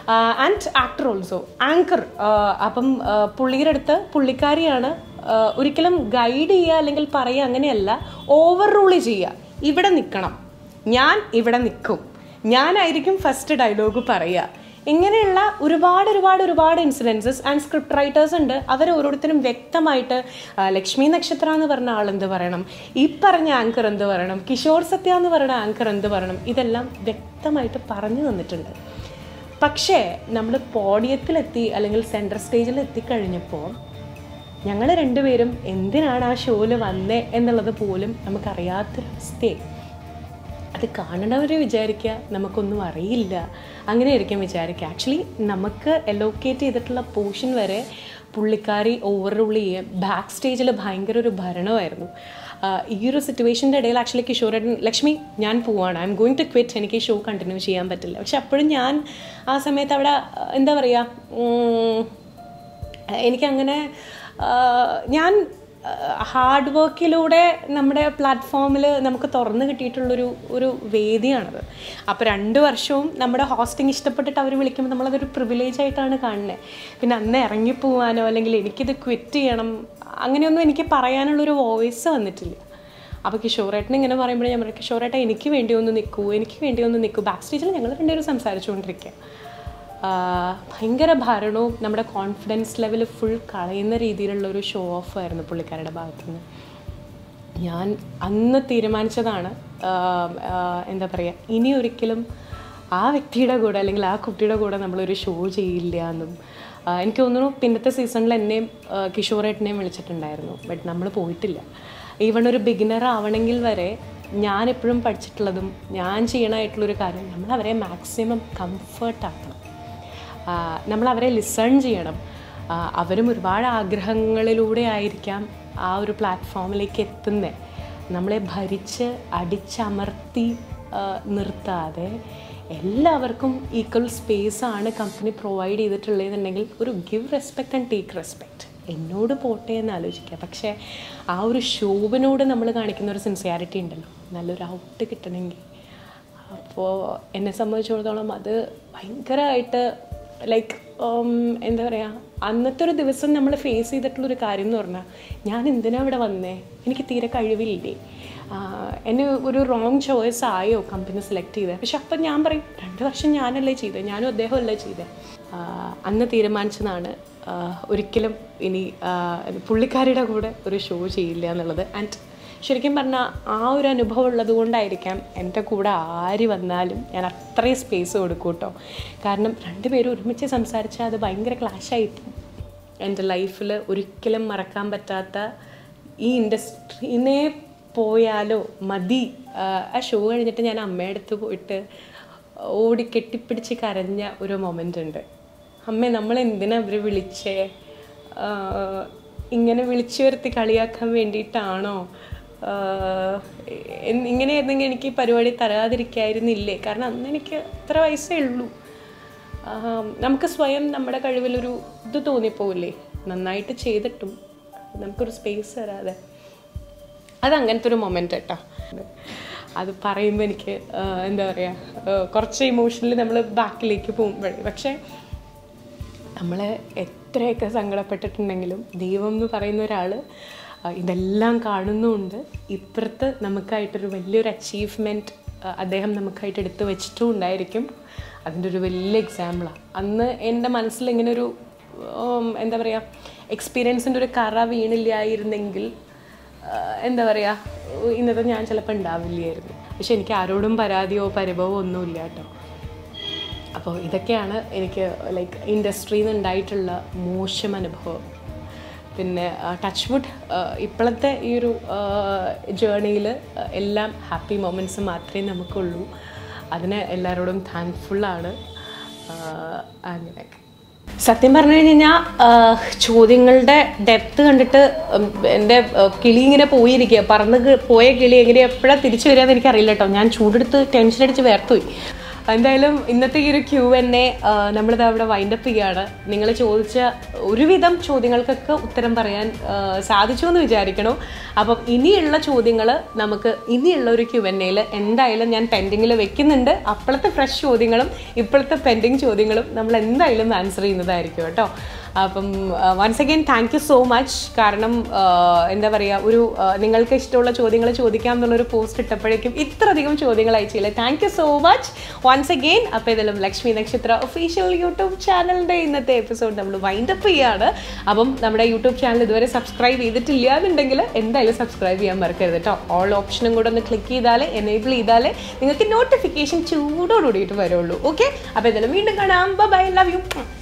and actor also anchor അപ്പം ആ, പുള്ളിയുടെ അടുത്ത് പുള്ളിക്കാരിയാണ് ആ, ഒരിക്കലും ഗൈഡ് ചെയ്യുക അല്ലെങ്കിൽ പറയുക അങ്ങനെയല്ല ഓവർ റൂൾ ചെയ്യുക ഇവിടെ നിൽക്കണം ഞാൻ ഇവിടെ നിൽക്കും ഞാനായിരിക്കും ഫസ്റ്റ് ഡയലോഗ് പറയുക ഇങ്ങനെയുള്ള ഒരുപാട് ഒരുപാട് ഒരുപാട് ഇൻസിഡൻസസ് ആൻഡ് സ്ക്രിപ്റ്റ് റൈറ്റേഴ്സ് ഉണ്ട് അവർ ഓരോരുത്തരും വ്യക്തമായിട്ട് ആ, ലക്ഷ്മി നക്ഷത്ര എന്ന് പറഞ്ഞ ആൾ എന്ത് പറയണം ഈ പറഞ്ഞ ആങ്കർ എന്ത് പറയണം കിഷോർ സത്യ എന്ന് പറയുന്ന ആങ്കർ എന്ത് പറയണം ഇതെല്ലാം വ്യക്തമായിട്ട് പറഞ്ഞു തന്നിട്ടുണ്ട് പക്ഷേ നമ്മൾ പോഡിയത്തിലെത്തി അല്ലെങ്കിൽ സെൻട്രൽ സ്റ്റേജിൽ എത്തിക്കഴിഞ്ഞപ്പോൾ ഞങ്ങൾ രണ്ടുപേരും എന്തിനാണ് ആ ഷോയിൽ വന്നേ എന്നുള്ളത് പോലും നമുക്കറിയാത്തൊരവസ്ഥയായി അത് കാണണവർ വിചാരിക്കുക നമുക്കൊന്നും അറിയില്ല അങ്ങനെ ആയിരിക്കും വിചാരിക്കുക ആക്ച്വലി നമുക്ക് എലോക്കേറ്റ് ചെയ്തിട്ടുള്ള പോർഷൻ വരെ പുള്ളിക്കാരി ഓവർ റൂൾ ചെയ്യുക ബാക്ക് സ്റ്റേജിൽ ഭയങ്കര ഒരു ഭരണമായിരുന്നു ആഹ് ഈ ഒരു സിറ്റുവേഷൻ്റെ ഇടയിൽ ആക്ച്വലി കിഷോരൻ ലക്ഷ്മി ഞാൻ പോവാണ് I'm going to quit എനിക്ക് ഈ ഷോ കണ്ടിന്യൂ ചെയ്യാൻ പറ്റില്ല പക്ഷെ അപ്പോഴും ഞാൻ ആ സമയത്ത് അവിടെ ആഹ് എന്താ പറയുക ഉം, എനിക്കങ്ങനെ ആ, ഞാൻ ഹാർഡ് വർക്കിലൂടെ നമ്മുടെ പ്ലാറ്റ്ഫോമിൽ നമുക്ക് തുറന്നു കിട്ടിയിട്ടുള്ളൊരു ഒരു വേദിയാണത് അപ്പോൾ രണ്ട് വർഷവും നമ്മുടെ ഹോസ്റ്റിംഗ് ഇഷ്ടപ്പെട്ടിട്ട് അവർ വിളിക്കുമ്പോൾ നമ്മളതൊരു പ്രിവിലേജ് ആയിട്ടാണ് കാണുന്നത് പിന്നെ അന്ന് ഇറങ്ങിപ്പോവാനോ അല്ലെങ്കിൽ എനിക്കിത് ക്വിറ്റ് ചെയ്യണം അങ്ങനെയൊന്നും എനിക്ക് പറയാനുള്ളൊരു വോയിസ് വന്നിട്ടില്ല അപ്പോൾ കിഷോറേട്ടൻ ഇങ്ങനെ പറയുമ്പോൾ ഞാൻ പറയും കിഷോറേട്ട എനിക്ക് വേണ്ടി ഒന്ന് നിൽക്കൂ എനിക്ക് വേണ്ടി ഒന്ന് നിൽക്കൂ ബാക്ക് സ്റ്റേജിൽ ഞങ്ങൾ രണ്ടുപേരും സംസാരിച്ചുകൊണ്ടിരിക്കുക ആഹ് ഭയങ്കര ഭരണവും നമ്മുടെ കോൺഫിഡൻസ് ലെവൽ ഫുൾ കളയുന്ന രീതിയിലുള്ള ഒരു ഷോ ഓഫ് ആയിരുന്നു പുള്ളിക്കാരുടെ ഭാഗത്തു നിന്ന് ഞാൻ അന്ന് തീരുമാനിച്ചതാണ് ആഹ് ആഹ് എന്താ പറയുക ഇനി ഒരിക്കലും ആ വ്യക്തിയുടെ കൂടെ അല്ലെങ്കിൽ ആ കുട്ടിയുടെ കൂടെ നമ്മളൊരു ഷോ ചെയ്യില്ല എന്നും ആഹ് എനിക്ക് തോന്നുന്നു പിന്നത്തെ സീസണിൽ എന്നെയും ആഹ് കിഷോറേട്ടനെയും വിളിച്ചിട്ടുണ്ടായിരുന്നു ബട്ട് നമ്മൾ പോയിട്ടില്ല ഈവൺ ഒരു ബിഗിനർ ആവണമെങ്കിൽ വരെ ഞാൻ എപ്പോഴും പഠിച്ചിട്ടുള്ളതും ഞാൻ ചെയ്യണമായിട്ടുള്ളൊരു കാര്യം നമ്മൾ അവരെ മാക്സിമം കംഫർട്ട് ആക്കണം നമ്മൾ അവരെ ലിസൺ ചെയ്യണം ആ, അവരും ഒരുപാട് ആഗ്രഹങ്ങളിലൂടെ ആയിരിക്കാം ആ ഒരു പ്ലാറ്റ്ഫോമിലേക്ക് എത്തുന്നത് നമ്മളെ ഭരിച്ച് അടിച്ചമർത്തി ആ, നിർത്താതെ എല്ലാവർക്കും ഈക്വൽ സ്പേസ് ആണ് കമ്പനി പ്രൊവൈഡ് ചെയ്തിട്ടുള്ളതെന്നുണ്ടെങ്കിൽ ഒരു give respect and take respect എന്നോട് പോട്ടെ എന്ന് ആലോചിക്കുക പക്ഷേ ആ ഒരു ഷോവിനോട് നമ്മൾ കാണിക്കുന്ന ഒരു സിൻസിയാരിറ്റി ഉണ്ടല്ലോ നല്ലൊരു ഔട്ട് കിട്ടണമെങ്കിൽ അപ്പോൾ എന്നെ സംബന്ധിച്ചിടത്തോളം അത് ഭയങ്കരമായിട്ട് ലൈക്ക് എന്താ പറയുക അന്നത്തെ ഒരു ദിവസം നമ്മൾ ഫേസ് ചെയ്തിട്ടുള്ളൊരു കാര്യം എന്ന് പറഞ്ഞാൽ ഞാൻ എന്തിനാ ഇവിടെ വന്നേ എനിക്ക് തീരെ കഴിവില്ലേ ആഹ് എന്നെ ഒരു റോങ് ചോയ്സ് ആയോ കമ്പനി സെലക്ട് ചെയ്തത് പക്ഷെ അപ്പം ഞാൻ പറയും രണ്ട് വർഷം ഞാനല്ലേ ചെയ്തത് ഞാനും അദ്ദേഹമല്ലേ ചെയ്തത് ആഹ് അന്ന് തീരുമാനിച്ചതാണ് ആഹ് ഒരിക്കലും ഇനി ആഹ് പുള്ളിക്കാരിയുടെ കൂടെ ഒരു ഷോ ചെയ്യില്ല എന്നുള്ളത് ആൻഡ് ശരിക്കും പറഞ്ഞാൽ ആ ഒരു അനുഭവം ഉള്ളത് കൊണ്ടായിരിക്കാം എൻ്റെ കൂടെ ആര് വന്നാലും ഞാൻ അത്രയും സ്പേസ് കൊടുക്കും കേട്ടോ കാരണം രണ്ടുപേരും ഒരുമിച്ച് സംസാരിച്ചാൽ അത് ഭയങ്കര ക്ലാഷായിട്ട് എൻ്റെ ലൈഫിൽ ഒരിക്കലും മറക്കാൻ പറ്റാത്ത ഈ ഇൻഡസ്ട്രീനെ പോയാലോ മതി ആ, ആ ഷോ കഴിഞ്ഞിട്ട് ഞാൻ അമ്മയുടെ അടുത്ത് പോയിട്ട് ഓടി കെട്ടിപ്പിടിച്ച് കരഞ്ഞ ഒരു മൊമെൻ്റ് ഉണ്ട് അമ്മ നമ്മൾ എന്തിനാ ഇവർ വിളിച്ചേ ആ, ഇങ്ങനെ വിളിച്ചു വരുത്തി കളിയാക്കാൻ വേണ്ടിയിട്ടാണോ ആഹ് എൻ- ഇങ്ങനെയായിരുന്നെങ്കിൽ എനിക്ക് ഈ പരിപാടി തരാതിരിക്കായിരുന്നില്ലേ കാരണം അന്ന് എനിക്ക് അത്ര വയസ്സേ ഉള്ളൂ ആഹ് നമുക്ക് സ്വയം നമ്മുടെ കഴിവിലൊരു ഇത് തോന്നിപ്പോവില്ലേ നന്നായിട്ട് ചെയ്തിട്ടും നമുക്കൊരു സ്പേസ് തരാതെ അത് അങ്ങനത്തെ ഒരു മൊമെൻ്റ് കേട്ടോ അത് പറയുമ്പോൾ എനിക്ക് ആഹ് എന്താ പറയുക കുറച്ച് ഇമോഷണലി നമ്മൾ ബാക്കിലേക്ക് പോകുമ്പോഴേ പക്ഷേ നമ്മൾ എത്രയൊക്കെ സങ്കടപ്പെട്ടിട്ടുണ്ടെങ്കിലും ദൈവം എന്ന് പറയുന്ന ഒരാൾ ആ, ഇതെല്ലാം കാണുന്നുമുണ്ട് ഇപ്പുറത്ത് നമുക്കായിട്ടൊരു വലിയൊരു അച്ചീവ്മെൻറ്റ് അദ്ദേഹം നമുക്കായിട്ട് എടുത്തു വെച്ചിട്ടും ഉണ്ടായിരിക്കും അതിൻ്റെ ഒരു വലിയ എക്സാമ്പിളാണ് അന്ന് എൻ്റെ മനസ്സിൽ ഇങ്ങനെ ഒരു ഉം, എന്താ പറയുക എക്സ്പീരിയൻസിൻ്റെ ഒരു കറ വീണില്ലായിരുന്നെങ്കിൽ ആ, എന്താ പറയുക ഇന്നത്തെ ഞാൻ ചിലപ്പോൾ ഉണ്ടാവില്ലായിരുന്നു പക്ഷെ എനിക്ക് ആരോടും പരാതിയോ പരിഭവമോ ഒന്നുമില്ല കേട്ടോ അപ്പോൾ ഇതൊക്കെയാണ് എനിക്ക് ലൈക്ക് ഇൻഡസ്ട്രിയിൽ നിന്ന് ഉണ്ടായിട്ടുള്ള മോശം അനുഭവം പിന്നെ ടച്ച് വുഡ് ഇപ്പോഴത്തെ ഈ ഒരു ജേണിയിൽ എല്ലാം ഹാപ്പി മൊമെൻറ്റ്സ് മാത്രമേ നമുക്കുള്ളൂ അതിന് എല്ലാവരോടും താങ്ക്ഫുള്ളാണ് അങ്ങനെയൊക്കെ സത്യം പറഞ്ഞു കഴിഞ്ഞാൽ ചോദ്യങ്ങളുടെ ഡെപ്ത് കണ്ടിട്ട് ഉം, എൻ്റെ ഉം, കിളി ഇങ്ങനെ പോയിരിക്കുക പറന്ന് കി- പോയ കിളി എങ്ങനെ എപ്പോഴാണ് തിരിച്ചു വരിക എന്ന് എനിക്കറിയില്ല കേട്ടോ ഞാൻ ചൂടെടുത്ത് ടെൻഷൻ അടിച്ച് വേർത്തുപോയി എന്തായാലും ഇന്നത്തെ ഈ ഒരു ക്യൂ എന്നെ നമ്മളിത് അവിടെ വൈൻഡപ്പ് ചെയ്യാണ് നിങ്ങൾ ചോദിച്ച ഒരുവിധം ചോദ്യങ്ങൾക്കൊക്കെ ഉത്തരം പറയാൻ ആ, സാധിച്ചു എന്ന് വിചാരിക്കണം അപ്പം ഇനിയുള്ള ചോദ്യങ്ങൾ നമുക്ക് ഇനിയുള്ള ഒരു ക്യൂ എൻ എയിൽ എന്തായാലും ഞാൻ പെൻഡിങ്ങിൽ വെക്കുന്നുണ്ട് അപ്പോഴത്തെ ഫ്രഷ് ചോദ്യങ്ങളും ഇപ്പോഴത്തെ പെൻഡിങ് ചോദ്യങ്ങളും നമ്മൾ എന്തായാലും ആൻസർ ചെയ്യുന്നതായിരിക്കും കേട്ടോ അപ്പം once again thank you so much കാരണം ആ, എന്താ പറയുക ഒരു ആ, നിങ്ങൾക്ക് ഇഷ്ടമുള്ള ചോദ്യങ്ങൾ ചോദിക്കാം എന്നുള്ളൊരു പോസ്റ്റ് ഇട്ടപ്പോഴേക്കും ഇത്രയധികം ചോദ്യങ്ങൾ അയച്ചില്ല thank you so much once again അപ്പോൾ ഇതിലും ലക്ഷ്മി നക്ഷത്ര ഒഫീഷ്യൽ യൂട്യൂബ് ചാനലിൻ്റെ ഇന്നത്തെ എപ്പിസോഡ് നമ്മൾ വൈൻഡപ്പ് ചെയ്യാണ് അപ്പം നമ്മുടെ യൂട്യൂബ് ചാനൽ ഇതുവരെ സബ്സ്ക്രൈബ് ചെയ്തിട്ടില്ല എന്നുണ്ടെങ്കിൽ എന്തായാലും സബ്സ്ക്രൈബ് ചെയ്യാൻ മറക്കരുത് കേട്ടോ ഓൾ ഓപ്ഷനും കൂടെ ഒന്ന് ക്ലിക്ക് ചെയ്താലേ എനേബിൾ ചെയ്താലേ നിങ്ങൾക്ക് നോട്ടിഫിക്കേഷൻ ചൂടോടുകൂടിയിട്ട് വരുള്ളൂ ഓക്കെ അപ്പോൾ ഇതിലും വീണ്ടും കാണാം ബൈ ലവ് യു